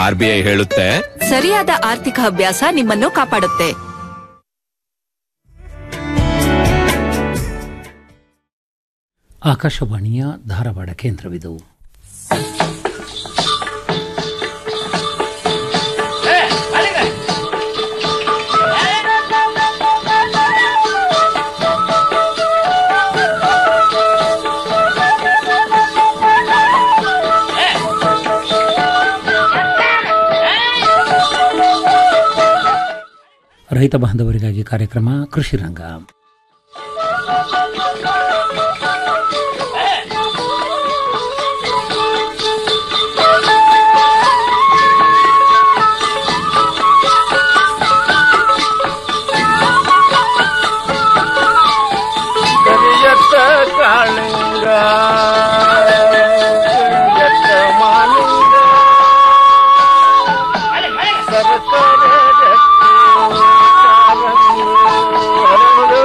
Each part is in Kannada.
ಆರ್ ಬಿ ಐ ಹೇಳುತ್ತೆ ಸರಿಯಾದ ಆರ್ಥಿಕ ಅಭ್ಯಾಸ ನಿಮ್ಮನ್ನು ಕಾಪಾಡುತ್ತೆ ಆಕಾಶವಾಣಿಯ ಧಾರವಾಡ ಕೇಂದ್ರವಿದು ರೈತ ಬಾಂಧವರಿಗಾಗಿ ಕಾರ್ಯಕ್ರಮ ಕೃಷಿ ರಂಗ ಕರಿಯತ್ತ ಕಾಳಿಂಗ ಕರಿಯತ್ತ ಮಾಲಿಂಗ ಸರಸರ ರಕ್ತಿ ಕಾರಂಗಿ ಹರಳು.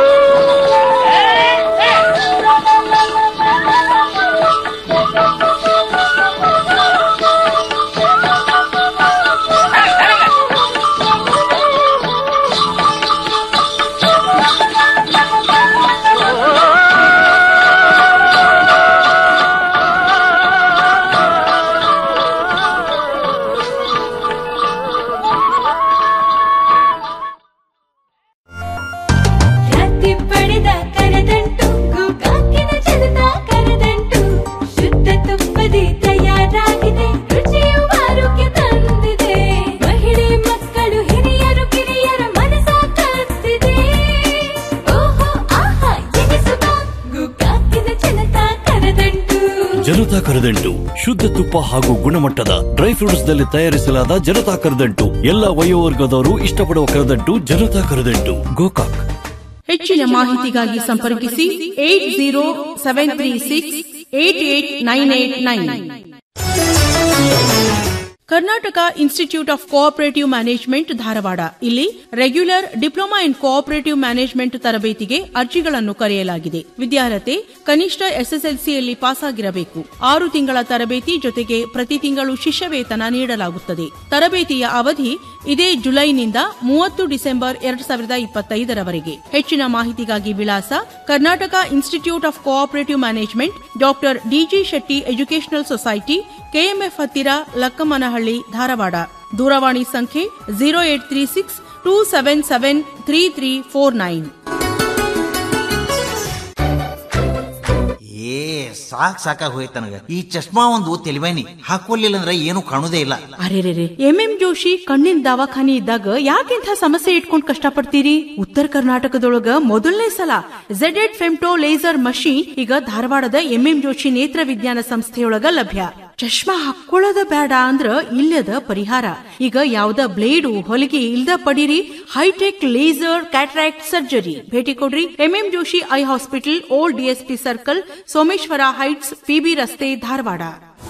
ಖ್ಯಾತಿ ಪಡೆದ ಕರದಂಟು ಗೋಕಾಕಿನ ಜನತಾ ಕರದಂಟು ಶುದ್ಧ ತುಪ್ಪದಿ ತಯಾರಾಗಿದೆ ರುಚಿಯು ಆರೋಗ್ಯ ತಂದಿದೆ ಮಹಿಳೆ ಮಕ್ಕಳು ಹಿರಿಯರು ಕಿರಿಯರ ಮನಸ ಕತ್ತಿದೆ ಓಹೋ ಆಹಾ ಎನಿಸುವ ಗೋಕಾಕಿನ ಜನತಾ ಕರದಂಟು ಜನತಾ ಕರದಂಟು ಶುದ್ಧ ತುಪ್ಪ ಹಾಗೂ ಗುಣಮಟ್ಟದ ಡ್ರೈ ಫ್ರೂಟ್ಸ್ ನಲ್ಲಿ ತಯಾರಿಸಲಾದ ಜನತಾ ಕರದಂಟು ಎಲ್ಲ ವಯೋವರ್ಗದವರು ಇಷ್ಟಪಡುವ ಕರದಂಟು ಜನತಾ ಕರದಂಟು ಗೋಕಾಕ್ ಹೆಚ್ಚಿನ ಮಾಹಿತಿಗಾಗಿ ಸಂಪರ್ಕಿಸಿ eight zero seven three six eight eight nine eight nine Karnataka Institute of Cooperative Management Dharwad ಇಲ್ಲಿ regular diploma in cooperative management ತರಬೇತಿಗೆ ಅರ್ಜಿಗಳನ್ನು ಕರೆಯಲಾಗಿದೆ ವಿದ್ಯಾರ್ಹತೆ ಕನಿಷ್ಠ ಎಸ್ಎಸ್ಎಲ್ಸಿಯಲ್ಲಿ ಪಾಸಾಗಿರಬೇಕು ಆರು ತಿಂಗಳ ತರಬೇತಿ ಜೊತೆಗೆ ಪ್ರತಿ ತಿಂಗಳು ಶಿಷ್ಯ ವೇತನ ನೀಡಲಾಗುತ್ತದೆ ತರಬೇತಿಯ ಅವಧಿ ಇದೇ ಜುಲೈನಿಂದ ಮೂವತ್ತು ಡಿಸೆಂಬರ್ ಎರಡ್ ಸಾವಿರದ ಇಪ್ಪತ್ತೈದರವರೆಗೆ ಹೆಚ್ಚಿನ ಮಾಹಿತಿಗಾಗಿ ವಿಳಾಸ Karnataka Institute of Cooperative Management doctor DG Shetty educational society KMF ಹತ್ತಿರ ಲಕ್ಕಮ್ಮನಹಳ್ಳಿ ಧಾರವಾಡ ದೂರವಾಣಿ ಸಂಖ್ಯೆ zero eight three six two seven seven three three four nine ಏ ಸಾಕ್ ಸಾಕಾಗ್ ಹೋಯ್ತು ನನಗ ಈ ಚಶ್ಮಾ ಒಂದು ತೆಲಿವೇನಿ ಹಾಕೊಲ್ಲಿಲ್ಲ ಅಂದ್ರೆ ಏನು ಕಾಣುದೇ ಇಲ್ಲ ಅರೆರೆರೆ ಎಂಎಂ ಜೋಶಿ ಕಣ್ಣಿನ ದವಾಖಾನಿ ಇದ್ದಾಗ ಯಾಕೆಂಥ ಸಮಸ್ಯೆ ಇಟ್ಕೊಂಡ್ ಕಷ್ಟಪಡ್ತೀರಿ ಉತ್ತರ ಕರ್ನಾಟಕದೊಳಗ ಮೊದಲನೇ ಸಲ ಝೆಡ್ ಎಡ್ ಫೆಮ್ಟೋ ಲೇಸರ್ ಮಷೀನ್ ಈಗ ಧಾರವಾಡದ ಎಂಎಂ ಜೋಶಿ ನೇತ್ರ ವಿಜ್ಞಾನ ಸಂಸ್ಥೆಯೊಳಗ ಲಭ್ಯ ಚಶ್ಮಾ ಹಾಕೊಳ್ಳೋದ ಬೇಡ ಅಂದ್ರ ಇಲ್ಲದ ಪರಿಹಾರ ಈಗ ಯಾವ್ದ ಬ್ಲೇಡು ಹೊಲಿಗೆ ಇಲ್ದ ಪಡಿರಿ ಹೈಟೆಕ್ ಲೇಸರ್ ಕ್ಯಾಟ್ರಾಕ್ಟ್ ಸರ್ಜರಿ ಭೇಟಿ ಕೊಡ್ರಿ MM Joshi eye hospital old DSP circle Someshwara heights PB ರಸ್ತೆ ಧಾರವಾಡ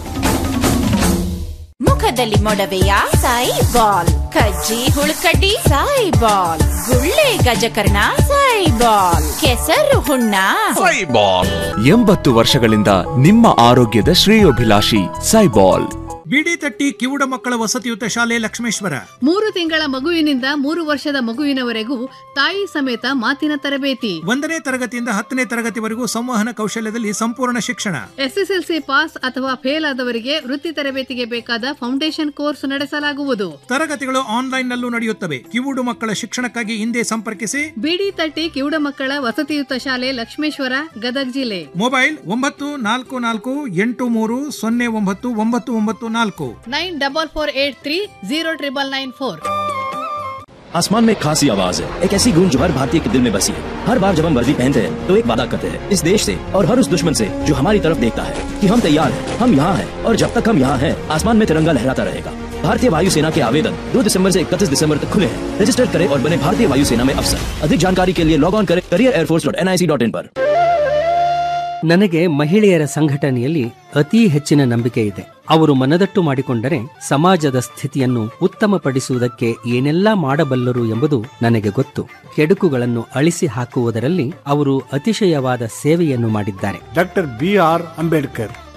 ಮುಖದಲ್ಲಿ ಮೊಡವೆಯ ಸಾಯಿ ಬಾಲ್ ಕಜ್ಜಿ ಹುಳುಕಡ್ಡಿ ಸಾಯಿ ಬಾಲ್ ಗುಳ್ಳೆ ಗಜಕರ್ಣ ಸಾಯಿ ಬಾಲ್ ಕೆಸರು ಹುಣ್ಣ ಎಂಬತ್ತು ವರ್ಷಗಳಿಂದ ನಿಮ್ಮ ಆರೋಗ್ಯದ ಶ್ರೇಯೋಭಿಲಾಷಿ ಸೈಬಾಲ್ ಬಿಡಿ ತಟ್ಟಿ ಕಿವುಡ ಮಕ್ಕಳ ವಸತಿಯುತ ಶಾಲೆ ಲಕ್ಷ್ಮೇಶ್ವರ ಮೂರು ತಿಂಗಳ ಮಗುವಿನಿಂದ ಮೂರು ವರ್ಷದ ಮಗುವಿನವರೆಗೂ ತಾಯಿ ಸಮೇತ ಮಾತಿನ ತರಬೇತಿ ಒಂದನೇ ತರಗತಿಯಿಂದ ಹತ್ತನೇ ತರಗತಿವರೆಗೂ ಸಂವಹನ ಕೌಶಲ್ಯದಲ್ಲಿ ಸಂಪೂರ್ಣ ಶಿಕ್ಷಣ ಎಸ್ಎಸ್ಎಲ್ಸಿ ಪಾಸ್ ಅಥವಾ ಫೇಲ್ ಆದವರಿಗೆ ವೃತ್ತಿ ತರಬೇತಿಗೆ ಬೇಕಾದ ಫೌಂಡೇಶನ್ ಕೋರ್ಸ್ ನಡೆಸಲಾಗುವುದು ತರಗತಿಗಳು ಆನ್ಲೈನ್ ನಲ್ಲೂ ನಡೆಯುತ್ತವೆ ಕಿವುಡು ಮಕ್ಕಳ ಶಿಕ್ಷಣಕ್ಕಾಗಿ ಹಿಂದೆ ಸಂಪರ್ಕಿಸಿ ಬಿಡಿ ತಟ್ಟಿ ಕಿವುಡ ಮಕ್ಕಳ ವಸತಿಯುತ ಶಾಲೆ ಲಕ್ಷ್ಮೇಶ್ವರ ಗದಗ್ ಜಿಲ್ಲೆ ಮೊಬೈಲ್ ಒಂಬತ್ತು ನಾಲ್ಕು ನಾಲ್ಕು ಎಂಟು ಮೂರು ಸೊನ್ನೆ ಒಂಬತ್ತು ಒಂಬತ್ತು ಒಂಬತ್ತು ನಾಲ್ಕು nine double four eight three zero triple nine four आसमान में एक खासी आवाज है एक ऐसी गूंज जो हर भारतीय के दिल में बसी है हर बार जब हम वर्दी पहनते हैं तो एक वादा करते हैं इस देश से और हर उस दुश्मन से जो हमारी तरफ देखता है कि हम तैयार हैं हम यहाँ हैं और जब तक हम यहाँ हैं आसमान में तिरंगा लहराता रहेगा भारतीय वायुसेना के आवेदन 2 दिसंबर से 31 दिसंबर तक खुले हैं रजिस्टर करें और बने भारतीय वायुसेना में अफसर अधिक जानकारी के लिए लॉग ऑन करें career air force dot N I C dot in पर ನನಗೆ ಮಹಿಳೆಯರ ಸಂಘಟನೆಯಲ್ಲಿ ಅತಿ ಹೆಚ್ಚಿನ ನಂಬಿಕೆ ಇದೆ ಅವರು ಮನದಟ್ಟು ಮಾಡಿಕೊಂಡರೆ ಸಮಾಜದ ಸ್ಥಿತಿಯನ್ನು ಉತ್ತಮಪಡಿಸುವುದಕ್ಕೆ ಏನೆಲ್ಲಾ ಮಾಡಬಲ್ಲರು ಎಂಬುದು ನನಗೆ ಗೊತ್ತು ಕೆಡುಕುಗಳನ್ನು ಅಳಿಸಿ ಹಾಕುವುದರಲ್ಲಿ ಅವರು ಅತಿಶಯವಾದ ಸೇವೆಯನ್ನು ಮಾಡಿದ್ದಾರೆ ಡಾಕ್ಟರ್ ಬಿ ಆರ್ ಅಂಬೇಡ್ಕರ್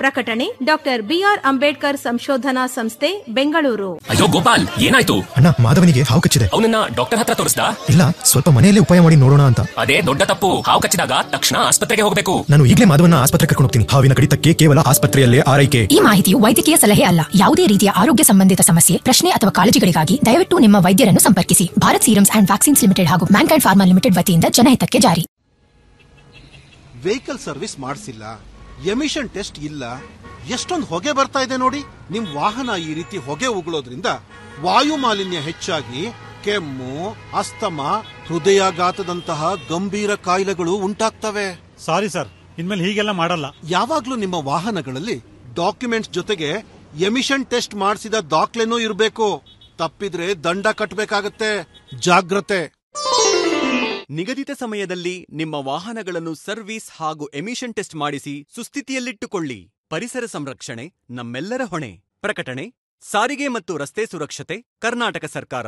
ಪ್ರಕಟಣೆ ಡಾಕ್ಟರ್ ಬಿಆರ್ ಅಂಬೇಡ್ಕರ್ ಸಂಶೋಧನಾ ಸಂಸ್ಥೆ ಬೆಂಗಳೂರು ಅಯ್ಯೋ ಗೋಪಾಲ್ ಏನಾಯ್ತು ಅಣ್ಣ ಮಾಧವನಿಗೆ ಹಾವು ಕಚ್ಚಿದೆ ಅವನನ್ನ ಡಾಕ್ಟರ್ ಹತ್ರ ತೋರಿಸ್ದ ಇಲ್ಲ ಸ್ವಲ್ಪ ಮನೆಯಲ್ಲೇ ಉಪಾಯ ಮಾಡಿ ನೋಡೋಣ ಅಂತ ಅದೇ ದೊಡ್ಡ ತಪ್ಪು ಹಾವು ಕಚ್ಚಿದಾಗ ತಕ್ಷಣ ಆಸ್ಪತ್ರೆಗೆ ಹೋಗಬೇಕು ನಾನು ಈಗಲೇ ಮಾಧವನ ಆಸ್ಪತ್ರೆ ಕರ್ಕೊಂಡು ಹೋಗ್ತೀನಿ ಹಾವಿನ ಕಡಿತಕ್ಕೆ ಕೇವಲ ಆಸ್ಪತ್ರೆಯಲ್ಲೇ ಆರೈಕೆ ಈ ಮಾಹಿತಿಯು ವೈದ್ಯಕೀಯ ಸಲಹೆ ಅಲ್ಲ ಯಾವುದೇ ರೀತಿಯ ಆರೋಗ್ಯ ಸಂಬಂಧಿತ ಸಮಸ್ಯೆ ಪ್ರಶ್ನೆ ಅಥವಾ ಕಾಳಜಿಗಳಿಗಾಗಿ ದಯವಿಟ್ಟು ನಿಮ್ಮ ವೈದ್ಯರನ್ನು ಸಂಪರ್ಕಿಸಿ Bharat serums and vaccines limited ಹಾಗೂ ಮ್ಯಾನ್ಕೈಂಡ್ ಫಾರ್ಮಾ ಲಿಮಿಟೆಡ್ ವತಿಯಿಂದ ಜನಹಿತಕ್ಕೆ ಜಾರಿ ವೆಹಿಕಲ್ ಸರ್ವಿಸ್ ಮಾಡಿಸಿಲ್ಲ ಎಮಿಷನ್ ಟೆಸ್ಟ್ ಇಲ್ಲ ಎಷ್ಟೊಂದು ಹೊಗೆ ಬರ್ತಾ ಇದೆ ನೋಡಿ ನಿಮ್ ವಾಹನ ಈ ರೀತಿ ಹೊಗೆ ಉಗುಳೋದ್ರಿಂದ ವಾಯು ಮಾಲಿನ್ಯ ಹೆಚ್ಚಾಗಿ ಕೆಮ್ಮು ಅಸ್ತಮ ಹೃದಯಾಘಾತದಂತಹ ಗಂಭೀರ ಕಾಯಿಲೆಗಳು ಉಂಟಾಗ್ತವೆ ಸಾರಿ ಸರ್ ಇನ್ಮೇಲೆ ಹೀಗೆಲ್ಲ ಮಾಡಲ್ಲ ಯಾವಾಗ್ಲೂ ನಿಮ್ಮ ವಾಹನಗಳಲ್ಲಿ ಡಾಕ್ಯುಮೆಂಟ್ಸ್ ಜೊತೆಗೆ ಎಮಿಷನ್ ಟೆಸ್ಟ್ ಮಾಡಿಸಿದ ದಾಖಲೆನೂ ಇರಬೇಕು ತಪ್ಪಿದ್ರೆ ದಂಡ ಕಟ್ಟಬೇಕಾಗತ್ತೆ ಜಾಗ್ರತೆ ನಿಗದಿತ ಸಮಯದಲ್ಲಿ ನಿಮ್ಮ ವಾಹನಗಳನ್ನು ಸರ್ವಿಸ್ ಹಾಗೂ ಎಮಿಷನ್ ಟೆಸ್ಟ್ ಮಾಡಿಸಿ ಸುಸ್ಥಿತಿಯಲ್ಲಿಟ್ಟುಕೊಳ್ಳಿ ಪರಿಸರ ಸಂರಕ್ಷಣೆ ನಮ್ಮೆಲ್ಲರ ಹೊಣೆ ಪ್ರಕಟಣೆ ಸಾರಿಗೆ ಮತ್ತು ರಸ್ತೆ ಸುರಕ್ಷತೆ ಕರ್ನಾಟಕ ಸರ್ಕಾರ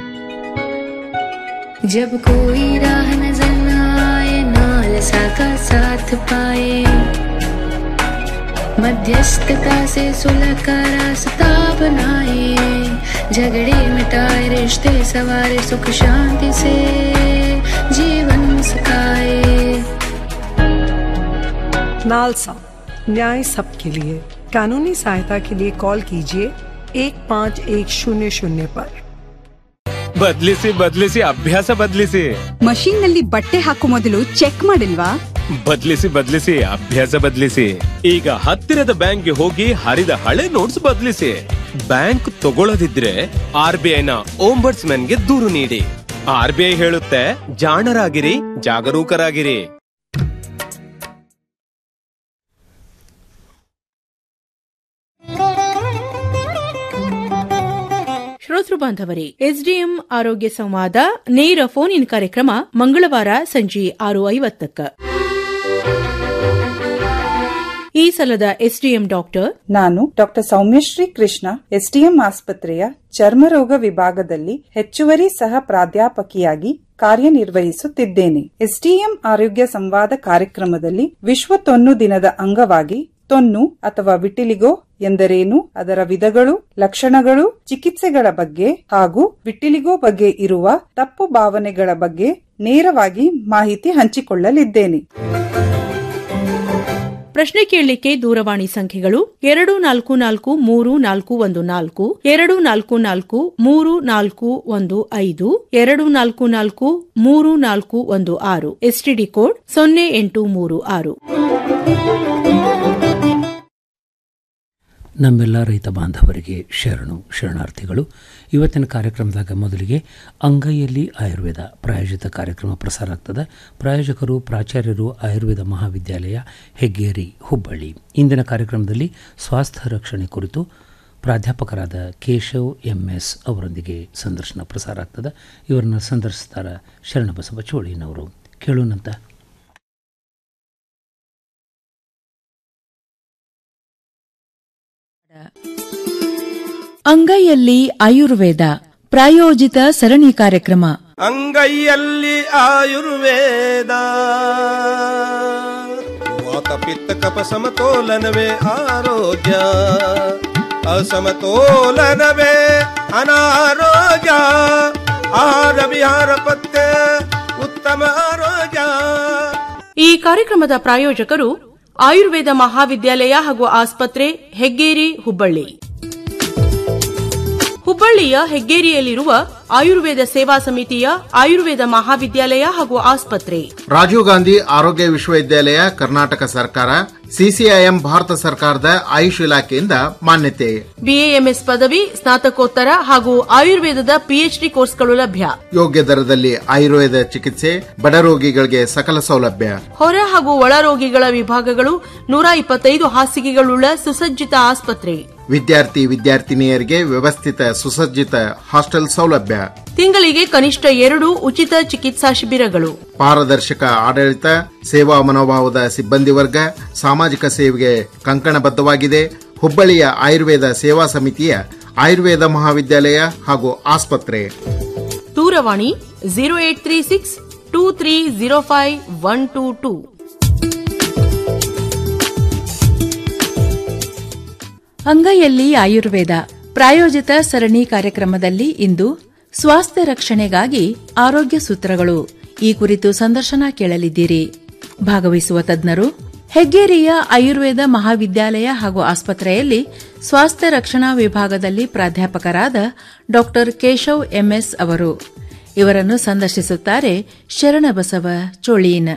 जब कोई राह नजर न आए नालसा का साथ पाए मध्यस्थता से सुलह का रास्ता बनाए झगड़े मिटाए रिश्ते सवारे सुख शांति से जीवन सकाए नालसा न्याय सबके लिए कानूनी सहायता के लिए कॉल कीजिए एक पाँच एक शून्य शून्य पर ಬದ್ಲಿಸಿ ಬದ್ಲಿಸಿ ಅಭ್ಯಾಸ ಬದ್ಲಿಸಿ ಮಷೀನ್ ನಲ್ಲಿ ಬಟ್ಟೆ ಹಾಕೋ ಮೊದಲು ಚೆಕ್ ಮಾಡಿಲ್ವಾ ಬದ್ಲಿಸಿ ಬದ್ಲಿಸಿ ಅಭ್ಯಾಸ ಬದ್ಲಿಸಿ ಈಗ ಹತ್ತಿರದ ಬ್ಯಾಂಕ್ಗೆ ಹೋಗಿ ಹರಿದ ಹಳೆ ನೋಟ್ಸ್ ಬದ್ಲಿಸಿ ಬ್ಯಾಂಕ್ ತಗೊಳ್ಳದಿದ್ರೆ ಆರ್ ಬಿ ಐನ ಓಂಬರ್ಟ್ಸ್ ಗೆ ದೂರು ನೀಡಿ ಆರ್ ಬಿ ಐ ಹೇಳುತ್ತೆ ಜಾಣರಾಗಿರಿ ಜಾಗರೂಕರಾಗಿರಿ ಶ್ರೋತೃ ಬಾಂಧವರೇ ಎಸ್ಡಿಎಂ ಆರೋಗ್ಯ ಸಂವಾದ ನೇರ ಫೋನ್ ಇನ್ ಕಾರ್ಯಕ್ರಮ ಮಂಗಳವಾರ ಸಂಜೆ ಆರು ಐವತ್ತಕ್ಕ ಈ ಸಲದ ಎಸ್ಡಿಎಂ ಡಾಕ್ಟರ್ ನಾನು ಡಾಕ್ಟರ್ ಸೌಮ್ಯಶ್ರೀ ಕೃಷ್ಣ ಎಸ್ಡಿಎಂ ಆಸ್ಪತ್ರೆಯ ಚರ್ಮರೋಗ ವಿಭಾಗದಲ್ಲಿ ಹೆಚ್ಚುವರಿ ಸಹ ಪ್ರಾಧ್ಯಾಪಕಿಯಾಗಿ ಕಾರ್ಯನಿರ್ವಹಿಸುತ್ತಿದ್ದೇನೆ ಎಸ್ಡಿಎಂ ಆರೋಗ್ಯ ಸಂವಾದ ಕಾರ್ಯಕ್ರಮದಲ್ಲಿ ವಿಶ್ವ ತೊನ್ನು ದಿನದ ಅಂಗವಾಗಿ ತೊನ್ನು ಅಥವಾ ವಿಟಿಲಿಗೋ ಎಂದರೇನು ಅದರ ವಿಧಗಳು ಲಕ್ಷಣಗಳು ಚಿಕಿತ್ಸೆಗಳ ಬಗ್ಗೆ ಹಾಗೂ ವಿಟಿಲಿಗೋ ಬಗ್ಗೆ ಇರುವ ತಪ್ಪು ಭಾವನೆಗಳ ಬಗ್ಗೆ ನೇರವಾಗಿ ಮಾಹಿತಿ ಹಂಚಿಕೊಳ್ಳಲಿದ್ದೇನೆ ಪ್ರಶ್ನೆ ಕೇಳಲಿಕ್ಕೆ ದೂರವಾಣಿ ಸಂಖ್ಯೆಗಳು ಎರಡು ನಾಲ್ಕು ನಾಲ್ಕು ಮೂರು ನಾಲ್ಕು ಒಂದು ನಾಲ್ಕು ಎರಡು ನಾಲ್ಕು ನಾಲ್ಕು ಮೂರು ನಾಲ್ಕು ಒಂದು ಐದು ಎರಡು ನಾಲ್ಕು ನಾಲ್ಕು ಮೂರು ನಾಲ್ಕು ಒಂದು ಆರು ಎಸ್ಟಿಡಿ ಕೋಡ್ ಸೊನ್ನೆ ಎಂಟು ಮೂರು ಆರು ನಮ್ಮೆಲ್ಲ ರೈತ ಬಾಂಧವರಿಗೆ ಶರಣು ಶರಣಾರ್ಥಿಗಳು ಇವತ್ತಿನ ಕಾರ್ಯಕ್ರಮದಾಗ ಮೊದಲಿಗೆ ಅಂಗೈಯಲ್ಲಿ ಆಯುರ್ವೇದ ಪ್ರಾಯೋಜಿತ ಕಾರ್ಯಕ್ರಮ ಪ್ರಸಾರ ಆಗ್ತದೆ ಪ್ರಾಯೋಜಕರು ಪ್ರಾಚಾರ್ಯರು ಆಯುರ್ವೇದ ಮಹಾವಿದ್ಯಾಲಯ ಹೆಗ್ಗೇರಿ ಹುಬ್ಬಳ್ಳಿ ಇಂದಿನ ಕಾರ್ಯಕ್ರಮದಲ್ಲಿ ಸ್ವಾಸ್ಥ್ಯ ರಕ್ಷಣೆ ಕುರಿತು ಪ್ರಾಧ್ಯಾಪಕರಾದ ಕೇಶವ್ ಎಂಎಸ್ ಅವರೊಂದಿಗೆ ಸಂದರ್ಶನ ಪ್ರಸಾರ ಆಗ್ತದೆ ಇವರನ್ನು ಸಂದರ್ಶಿಸ್ತಾರ ಶರಣಬಸವ ಚೋಳಿನವರು ಕೇಳೋಣಂತ ಅಂಗೈಯಲ್ಲಿ ಆಯುರ್ವೇದ ಪ್ರಾಯೋಜಿತ ಸರಣಿ ಕಾರ್ಯಕ್ರಮ ಅಂಗೈಯಲ್ಲಿ ಆಯುರ್ವೇದ ವಾತ ಪಿತ್ತ ಕಪ ಸಮತೋಲನವೇ ಆರೋಗ್ಯ ಅಸಮತೋಲನವೇ ಅನಾರೋಗ್ಯ ಆಹಾರ ವಿಹಾರ ಪಥ್ಯ ಉತ್ತಮ ಆರೋಗ್ಯ ಈ ಕಾರ್ಯಕ್ರಮದ ಪ್ರಾಯೋಜಕರು ಆಯುರ್ವೇದ ಮಹಾವಿದ್ಯಾಲಯ ಹಾಗೂ ಆಸ್ಪತ್ರೆ ಹೆಗ್ಗೇರಿ ಹುಬ್ಬಳ್ಳಿ ಹುಬ್ಬಳ್ಳಿಯ ಹೆಗ್ಗೇರಿಯಲ್ಲಿರುವ ಆಯುರ್ವೇದ ಸೇವಾ ಸಮಿತಿಯ ಆಯುರ್ವೇದ ಮಹಾವಿದ್ಯಾಲಯ ಹಾಗೂ ಆಸ್ಪತ್ರೆ ರಾಜೀವ್ ಗಾಂಧಿ ಆರೋಗ್ಯ ವಿಶ್ವವಿದ್ಯಾಲಯ ಕರ್ನಾಟಕ ಸರ್ಕಾರ ಸಿಸಿಐಎಂ ಭಾರತ ಸರ್ಕಾರದ ಆಯುಷ್ ಇಲಾಖೆಯಿಂದ ಮಾನ್ಯತೆ ಬಿಎಎಂಎಸ್ ಪದವಿ ಸ್ನಾತಕೋತ್ತರ ಹಾಗೂ ಆಯುರ್ವೇದದ ಪಿಎಚ್ಡಿ ಕೋರ್ಸ್ಗಳು ಲಭ್ಯ ಯೋಗ್ಯ ದರದಲ್ಲಿ ಆಯುರ್ವೇದ ಚಿಕಿತ್ಸೆ ಬಡ ರೋಗಿಗಳಿಗೆ ಸಕಲ ಸೌಲಭ್ಯ ಹೊರ ಹಾಗೂ ಒಳ ರೋಗಿಗಳ ವಿಭಾಗಗಳು ನೂರ ಇಪ್ಪತ್ತೈದು ಹಾಸಿಗೆಗಳುಳ್ಳ ಸುಸಜ್ಜಿತ ಆಸ್ಪತ್ರೆ ವಿದ್ಯಾರ್ಥಿ ವಿದ್ಯಾರ್ಥಿನಿಯರಿಗೆ ವ್ಯವಸ್ಥಿತ ಸುಸಜ್ಜಿತ ಹಾಸ್ಟೆಲ್ ಸೌಲಭ್ಯ ತಿಂಗಳಿಗೆ ಕನಿಷ್ಠ ಎರಡು ಉಚಿತ ಚಿಕಿತ್ಸಾ ಶಿಬಿರಗಳು ಪಾರದರ್ಶಕ ಆಡಳಿತ ಸೇವಾ ಮನೋಭಾವದ ಸಿಬ್ಬಂದಿ ವರ್ಗ ಸಾಮಾಜಿಕ ಸೇವೆಗೆ ಕಂಕಣಬದ್ಧವಾಗಿದೆ ಹುಬ್ಬಳ್ಳಿಯ ಆಯುರ್ವೇದ ಸೇವಾ ಸಮಿತಿಯ ಆಯುರ್ವೇದ ಮಹಾವಿದ್ಯಾಲಯ ಹಾಗೂ ಆಸ್ಪತ್ರೆ ದೂರವಾಣಿ zero eight three six two three zero five one two two ಅಂಗೈಯಲ್ಲಿ ಆಯುರ್ವೇದ ಪ್ರಾಯೋಜಿತ ಸರಣಿ ಕಾರ್ಯಕ್ರಮದಲ್ಲಿ ಇಂದು ಸ್ವಾಸ್ಥ್ಯ ರಕ್ಷಣೆಗಾಗಿ ಆರೋಗ್ಯ ಸೂತ್ರಗಳು ಈ ಕುರಿತು ಸಂದರ್ಶನ ಕೇಳಲಿದ್ದೀರಿ ಭಾಗವಹಿಸುವ ತಜ್ಞರು ಹೆಗ್ಗೇರಿಯ ಆಯುರ್ವೇದ ಮಹಾವಿದ್ಯಾಲಯ ಹಾಗೂ ಆಸ್ಪತ್ರೆಯಲ್ಲಿ ಸ್ವಾಸ್ಥ್ಯ ರಕ್ಷಣಾ ವಿಭಾಗದಲ್ಲಿ ಪ್ರಾಧ್ಯಾಪಕರಾದ ಡಾ ಕೇಶವ್ ಎಂಎಸ್ ಅವರು ಇವರನ್ನು ಸಂದರ್ಶಿಸುತ್ತಾರೆ ಶರಣಬಸವ ಚೋಳೀನ್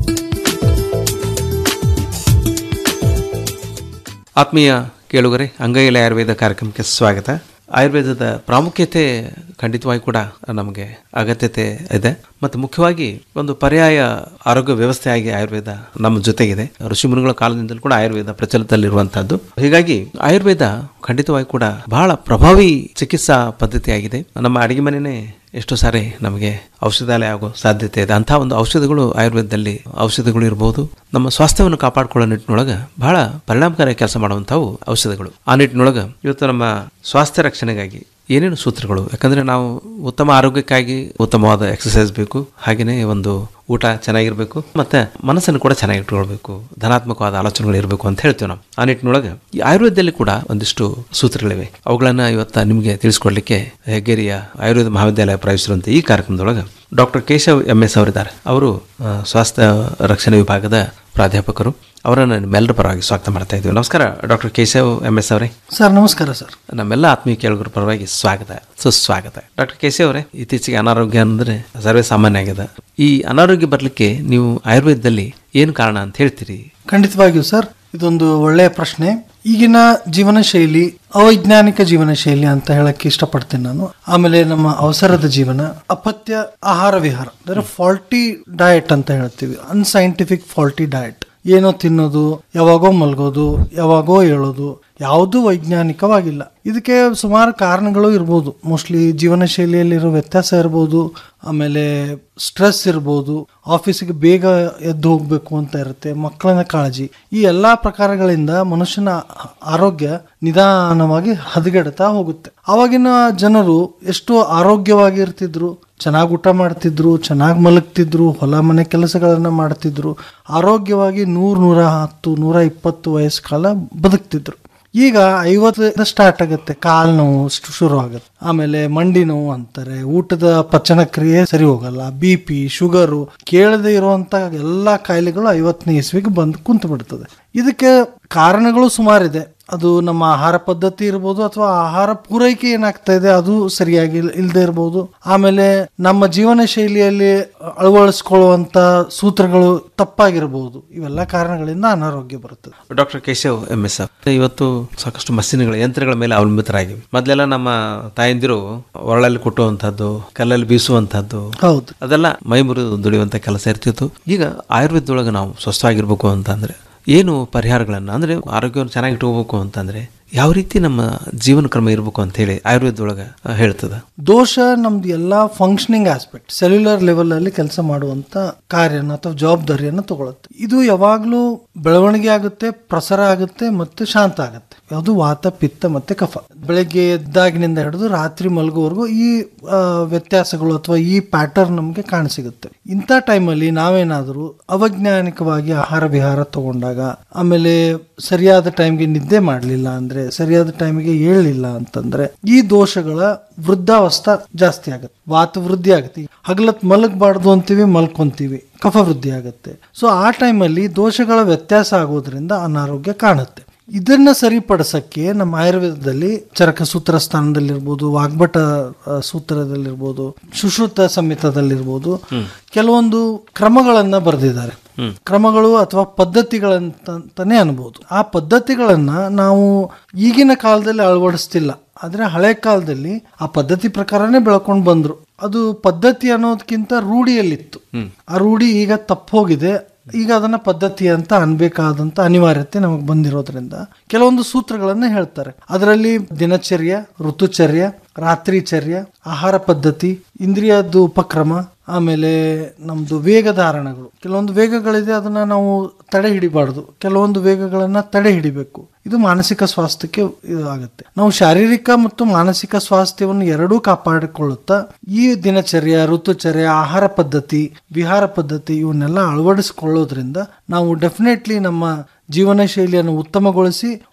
ಆತ್ಮೀಯ ಕೇಳುಗರೆ ಅಂಗೈಲ ಆಯುರ್ವೇದ ಕಾರ್ಯಕ್ರಮಕ್ಕೆ ಸ್ವಾಗತ ಆಯುರ್ವೇದದ ಪ್ರಾಮುಖ್ಯತೆ ಖಂಡಿತವಾಗಿ ಕೂಡ ನಮಗೆ ಅಗತ್ಯತೆ ಇದೆ ಮತ್ತು ಮುಖ್ಯವಾಗಿ ಒಂದು ಪರ್ಯಾಯ ಆರೋಗ್ಯ ವ್ಯವಸ್ಥೆಯಾಗಿ ಆಯುರ್ವೇದ ನಮ್ಮ ಜೊತೆಗಿದೆ ಋಷಿಮುನಿಗಳ ಕಾಲದಿಂದಲೂ ಕೂಡ ಆಯುರ್ವೇದ ಪ್ರಚಲಿತದಲ್ಲಿರುವಂತಹದ್ದು ಹೀಗಾಗಿ ಆಯುರ್ವೇದ ಖಂಡಿತವಾಗಿ ಕೂಡ ಬಹಳ ಪ್ರಭಾವಿ ಚಿಕಿತ್ಸಾ ಪದ್ಧತಿಯಾಗಿದೆ ನಮ್ಮ ಅಡಿಗೆ ಮನೆಯೇ ಎಷ್ಟೋ ಸಾರಿ ನಮಗೆ ಔಷಧಾಲಯ ಆಗೋ ಸಾಧ್ಯತೆ ಇದೆ ಅಂತಹ ಒಂದು ಔಷಧಿಗಳು ಆಯುರ್ವೇದದಲ್ಲಿ ಔಷಧಿಗಳು ಇರಬಹುದು ನಮ್ಮ ಸ್ವಾಸ್ಥ್ಯವನ್ನು ಕಾಪಾಡಿಕೊಳ್ಳೋ ನಿಟ್ಟಿನೊಳಗೆ ಬಹಳ ಪರಿಣಾಮಕಾರಿ ಕೆಲಸ ಮಾಡುವಂಥವು ಔಷಧಿಗಳು ಆ ನಿಟ್ಟಿನೊಳಗೆ ಇವತ್ತು ನಮ್ಮ ಸ್ವಾಸ್ಥ್ಯ ರಕ್ಷಣೆಗಾಗಿ ಏನೇನು ಸೂತ್ರಗಳು ಯಾಕಂದ್ರೆ ನಾವು ಉತ್ತಮ ಆರೋಗ್ಯಕ್ಕಾಗಿ ಉತ್ತಮವಾದ ಎಕ್ಸಸೈಸ್ ಬೇಕು ಹಾಗೆಯೇ ಒಂದು ಊಟ ಚೆನ್ನಾಗಿರ್ಬೇಕು ಮತ್ತೆ ಮನಸ್ಸನ್ನು ಕೂಡ ಚೆನ್ನಾಗಿ ಇಟ್ಕೊಳ್ಬೇಕು ಧನಾತ್ಮಕವಾದ ಆಲೋಚನೆಗಳು ಇರಬೇಕು ಅಂತ ಹೇಳ್ತೀವಿ ನಾವು ಆ ನಿಟ್ಟಿನೊಳಗೆ ಈ ಆಯುರ್ವೇದದಲ್ಲಿ ಕೂಡ ಒಂದಿಷ್ಟು ಸೂತ್ರಗಳಿವೆ ಅವುಗಳನ್ನ ಇವತ್ತ ನಿಮಗೆ ತಿಳಿಸ್ಕೊಡ್ಲಿಕ್ಕೆ ಹೆಗ್ಗೇರಿಯ ಆಯುರ್ವೇದ ಮಹಾವಿದ್ಯಾಲಯ ಪ್ರವೇಶಿಸಿರುವಂಥ ಈ ಕಾರ್ಯಕ್ರಮದೊಳಗೆ ಡಾಕ್ಟರ್ ಕೇಶವ್ ಎಂ ಎಸ್ ಅವರಿದ್ದಾರೆ ಅವರು ಆ, ಸ್ವಾಸ್ಥ್ಯ ರಕ್ಷಣೆ ವಿಭಾಗದ ಪ್ರಾಧ್ಯಾಪಕರು ಅವರನ್ನು ನಿಮ್ಮೆಲ್ಲರ ಪರವಾಗಿ ಸ್ವಾಗತ ಮಾಡ್ತಾ ಇದ್ದೀವಿ ನಮಸ್ಕಾರ ಡಾಕ್ಟರ್ ಕೇಶವ್ ಎಂ ಎಸ್ ಅವರೇ ಸರ್ ನಮಸ್ಕಾರ ಸರ್ ನಮ್ಮೆಲ್ಲ ಆತ್ಮೀಯ ಕೇಳುಗರ ಪರವಾಗಿ ಸ್ವಾಗತ ಸುಸ್ವಾಗತ ಡಾಕ್ಟರ್ ಕೇಶವ್ ಅವರೇ ಇತ್ತೀಚೆಗೆ ಅನಾರೋಗ್ಯ ಅಂದ್ರೆ ಸರ್ವೇ ಸಾಮಾನ್ಯ ಆಗಿದೆ ಈ ಅನಾರೋಗ್ಯ ಬರ್ಲಿಕ್ಕೆ ನೀವು ಆಯುರ್ವೇದದಲ್ಲಿ ಏನು ಕಾರಣ ಅಂತ ಹೇಳ್ತೀರಿ ಖಂಡಿತವಾಗಿಯೂ ಸರ್ ಇದೊಂದು ಒಳ್ಳೆಯ ಪ್ರಶ್ನೆ ಈಗಿನ ಜೀವನ ಶೈಲಿ ಅವೈಜ್ಞಾನಿಕ ಜೀವನ ಶೈಲಿ ಅಂತ ಹೇಳಕ್ಕೆ ಇಷ್ಟಪಡ್ತೇನೆ ನಾನು ಆಮೇಲೆ ನಮ್ಮ ಅವಸರದ ಜೀವನ ಅಪತ್ಯ ಆಹಾರ ವಿಹಾರ ಅಂದರೆ ಫಾಲ್ಟಿ ಡಯಟ್ ಅಂತ ಹೇಳ್ತೀವಿ ಅನ್ಸೈಂಟಿಫಿಕ್ ಫಾಲ್ಟಿ ಡಯಟ್ ಏನೋ ತಿನ್ನೋದು ಯಾವಾಗೋ ಮಲ್ಗೋದು ಯಾವಾಗೋ ಹೇಳೋದು ಯಾವುದೂ ವೈಜ್ಞಾನಿಕವಾಗಿಲ್ಲ ಇದಕ್ಕೆ ಸುಮಾರು ಕಾರಣಗಳು ಇರ್ಬೋದು ಮೋಸ್ಟ್ಲಿ ಜೀವನ ಶೈಲಿಯಲ್ಲಿರೋ ವ್ಯತ್ಯಾಸ ಇರ್ಬೋದು ಆಮೇಲೆ ಸ್ಟ್ರೆಸ್ ಇರ್ಬೋದು ಆಫೀಸಿಗೆ ಬೇಗ ಎದ್ದು ಹೋಗ್ಬೇಕು ಅಂತ ಇರುತ್ತೆ ಮಕ್ಕಳನ್ನ ಕಾಳಜಿ ಈ ಎಲ್ಲಾ ಪ್ರಕಾರಗಳಿಂದ ಮನುಷ್ಯನ ಆರೋಗ್ಯ ನಿಧಾನವಾಗಿ ಹದಗೆಡ್ತಾ ಹೋಗುತ್ತೆ ಅವಾಗಿನ ಜನರು ಎಷ್ಟು ಆರೋಗ್ಯವಾಗಿ ಇರ್ತಿದ್ರು ಚೆನ್ನಾಗಿ ಊಟ ಮಾಡ್ತಿದ್ರು ಚೆನ್ನಾಗಿ ಮಲಗ್ತಿದ್ರು ಹೊಲ ಮನೆ ಕೆಲಸಗಳನ್ನ ಮಾಡ್ತಿದ್ರು ಆರೋಗ್ಯವಾಗಿ ನೂರ್ ನೂರ ಹತ್ತು ನೂರ ಇಪ್ಪತ್ತು ವಯಸ್ಸು ಕಾಲ ಬದುಕ್ತಿದ್ರು ಈಗ ಐವತ್ತು ಸ್ಟಾರ್ಟ್ ಆಗುತ್ತೆ ಕಾಲ್ ನೋವು ಶು- ಶುರು ಆಗುತ್ತೆ ಆಮೇಲೆ ಮಂಡಿ ನೋವು ಅಂತಾರೆ ಊಟದ ಪಚನ ಕ್ರಿಯೆ ಸರಿ ಹೋಗಲ್ಲ ಬಿ ಪಿ ಶುಗರು ಕೇಳದೆ ಇರುವಂತ ಎಲ್ಲಾ ಕಾಯಿಲೆಗಳು ಐವತ್ತನೇ ಇಸ್ವಿಗೆ ಬಂದು ಕುಂತು ಬಿಡ್ತದೆ ಇದಕ್ಕೆ ಕಾರಣಗಳು ಸುಮಾರಿದೆ ಅದು ನಮ್ಮ ಆಹಾರ ಪದ್ಧತಿ ಇರ್ಬೋದು ಅಥವಾ ಆಹಾರ ಪೂರೈಕೆ ಏನಾಗ್ತಾ ಇದೆ ಅದು ಸರಿಯಾಗಿ ಇಲ್- ಇಲ್ದೇ ಇರ್ಬೋದು ಆಮೇಲೆ ನಮ್ಮ ಜೀವನ ಶೈಲಿಯಲ್ಲಿ ಅಳವಡಿಸ್ಕೊಳ್ಳುವಂತ ಸೂತ್ರಗಳು ತಪ್ಪಾಗಿರ್ಬೋದು ಇವೆಲ್ಲ ಕಾರಣಗಳಿಂದ ಅನಾರೋಗ್ಯ ಬರುತ್ತದೆ ಡಾಕ್ಟರ್ ಕೇಶವ್ ಎಂ ಎಸ್ ಇವತ್ತು ಸಾಕಷ್ಟು ಮಷಿನ್ಗಳ ಯಂತ್ರಗಳ ಮೇಲೆ ಅವಲಂಬಿತರಾಗಿವೆ ಮೊದಲೆಲ್ಲ ನಮ್ಮ ತಾಯಂದಿರು ಒರಳಲ್ಲಿ ಕುಟ್ಟುವಂತಹದ್ದು ಕಲ್ಲಲ್ಲಿ ಬೀಸುವಂತಹದ್ದು ಹೌದು ಅದೆಲ್ಲ ಮೈ ಮುರಿದು ದುಡಿಯುವಂತ ಕೆಲಸ ಇರ್ತಿತ್ತು ಈಗ ಆಯುರ್ವೇದದೊಳಗೆ ನಾವು ಸ್ವಸ್ಥವಾಗಿರ್ಬೇಕು ಅಂತಂದ್ರೆ ಏನು ಪರಿಹಾರಗಳನ್ನ ಅಂದ್ರೆ ಆರೋಗ್ಯವನ್ನು ಚೆನ್ನಾಗಿ ಇಟ್ಕೋಬೇಕು ಅಂತಂದ್ರೆ ಯಾವ ರೀತಿ ನಮ್ಮ ಜೀವನ ಕ್ರಮ ಇರಬೇಕು ಅಂತ ಹೇಳಿ ಆಯುರ್ವೇದದೊಳಗೆ ಆ, ಹೇಳ್ತದ ದೋಷ ನಮ್ದು ಎಲ್ಲಾ ಫಂಕ್ಷನಿಂಗ್ ಆಸ್ಪೆಕ್ಟ್ ಸೆಲ್ಯುಲರ್ ಲೆವೆಲ್ ಅಲ್ಲಿ ಕೆಲಸ ಮಾಡುವಂತ ಕಾರ್ಯನ ಅಥವಾ ಜವಾಬ್ದಾರಿಯನ್ನು ತಗೊಳುತ್ತೆ ಇದು ಯಾವಾಗ್ಲೂ ಬೆಳವಣಿಗೆ ಆಗುತ್ತೆ ಪ್ರಸಾರ ಆಗುತ್ತೆ ಮತ್ತೆ ಶಾಂತ ಆಗುತ್ತೆ ಯಾವುದು ವಾತ ಪಿತ್ತ ಮತ್ತೆ ಕಫ ಬೆಳಗ್ಗೆ ಎದ್ದಾಗಿನಿಂದ ಹಿಡಿದು ರಾತ್ರಿ ಮಲಗುವವರೆಗೂ ಈ ಆ, ವ್ಯತ್ಯಾಸಗಳು ಅಥವಾ ಈ ಪ್ಯಾಟರ್ನ್ ನಮಗೆ ಕಾಣಸಿಗುತ್ತೆ ಇಂಥ ಟೈಮಲ್ಲಿ ನಾವೇನಾದರೂ ಅವೈಜ್ಞಾನಿಕವಾಗಿ ಆಹಾರ ವಿಹಾರ ತಗೊಂಡಾಗ ಆಮೇಲೆ ಸರಿಯಾದ ಟೈಮ್ಗೆ ನಿದ್ದೆ ಮಾಡಲಿಲ್ಲ ಅಂದ್ರೆ ಸರಿಯಾದ ಟೈಮಿಗೆ ಏಳಲಿಲ್ಲ ಅಂತಂದ್ರೆ ಈ ದೋಷಗಳ ವೃದ್ಧಾವಸ್ಥಾ ಜಾಸ್ತಿ ಆಗುತ್ತೆ ವಾತ ವೃದ್ಧಿ ಆಗುತ್ತೆ ಹಗಲತ್ ಮಲಗಬಾರ್ದು ಅಂತೀವಿ ಮಲ್ಕೊಂತೀವಿ ಕಫ ವೃದ್ಧಿ ಆಗುತ್ತೆ ಸೊ ಆ ಟೈಮಲ್ಲಿ ದೋಷಗಳ ವ್ಯತ್ಯಾಸ ಆಗೋದ್ರಿಂದ ಅನಾರೋಗ್ಯ ಕಾಣುತ್ತೆ ಇದನ್ನ ಸರಿಪಡಿಸಕ್ಕೆ ನಮ್ಮ ಆಯುರ್ವೇದದಲ್ಲಿ ಚರಕ ಸೂತ್ರ ಸ್ಥಾನದಲ್ಲಿರ್ಬೋದು ವಾಗ್ಭಟ ಆ, ಸೂತ್ರದಲ್ಲಿರ್ಬೋದು ಸುಶ್ರುತ ಸಂಹಿತದಲ್ಲಿರ್ಬೋದು ಕೆಲವೊಂದು ಕ್ರಮಗಳನ್ನ ಬರೆದಿದ್ದಾರೆ ಕ್ರಮಗಳು ಅಥವಾ ಪದ್ಧತಿಗಳಂತಾನೆ ಅನ್ಬೋದು ಆ ಪದ್ಧತಿಗಳನ್ನ ನಾವು ಈಗಿನ ಕಾಲದಲ್ಲಿ ಅಳವಡಿಸ್ತಿಲ್ಲ ಆದ್ರೆ ಹಳೆ ಕಾಲದಲ್ಲಿ ಆ ಪದ್ಧತಿ ಪ್ರಕಾರನೇ ಬೆಳ್ಕೊಂಡು ಬಂದ್ರು ಅದು ಪದ್ಧತಿ ಅನ್ನೋದಕ್ಕಿಂತ ರೂಢಿಯಲ್ಲಿತ್ತು ಆ ರೂಢಿ ಈಗ ತಪ್ಪೋಗಿದೆ ಈಗ ಅದನ್ನ ಪದ್ಧತಿ ಅಂತ ಅನ್ಬೇಕಾದಂತ ಅನಿವಾರ್ಯತೆ ನಮಗೆ ಬಂದಿರೋದ್ರಿಂದ ಕೆಲವೊಂದು ಸೂತ್ರಗಳನ್ನ ಹೇಳ್ತಾರೆ ಅದರಲ್ಲಿ ದಿನಚರ್ಯ ಋತುಚರ್ಯ ರಾತ್ರಿಚರ್ಯ ಆಹಾರ ಪದ್ಧತಿ ಇಂದ್ರಿಯದ್ದು ಉಪಕ್ರಮ ಆಮೇಲೆ ನಮ್ದು ವೇಗಧಾರಣಗಳು ಕೆಲವೊಂದು ವೇಗಗಳಿದೆ ಅದನ್ನ ನಾವು ತಡೆ ಹಿಡಿಬಾರ್ದು ಕೆಲವೊಂದು ವೇಗಗಳನ್ನ ತಡೆ ಹಿಡಿಬೇಕು ಇದು ಮಾನಸಿಕ ಸ್ವಾಸ್ಥ್ಯಕ್ಕೆ ಇದು ಆಗುತ್ತೆ ನಾವು ಶಾರೀರಿಕ ಮತ್ತು ಮಾನಸಿಕ ಸ್ವಾಸ್ಥ್ಯವನ್ನು ಎರಡೂ ಕಾಪಾಡಿಕೊಳ್ಳುತ್ತಾ ಈ ದಿನಚರ್ಯ ಋತುಚರ್ಯ ಆಹಾರ ಪದ್ಧತಿ ವಿಹಾರ ಪದ್ಧತಿ ಇವನ್ನೆಲ್ಲ ಅಳವಡಿಸಿಕೊಳ್ಳೋದ್ರಿಂದ ನಾವು ಡೆಫಿನೆಟ್ಲಿ ನಮ್ಮ ಜೀವನ ಶೈಲಿಯನ್ನು ಉತ್ತಮಗೊಳಿಸಿ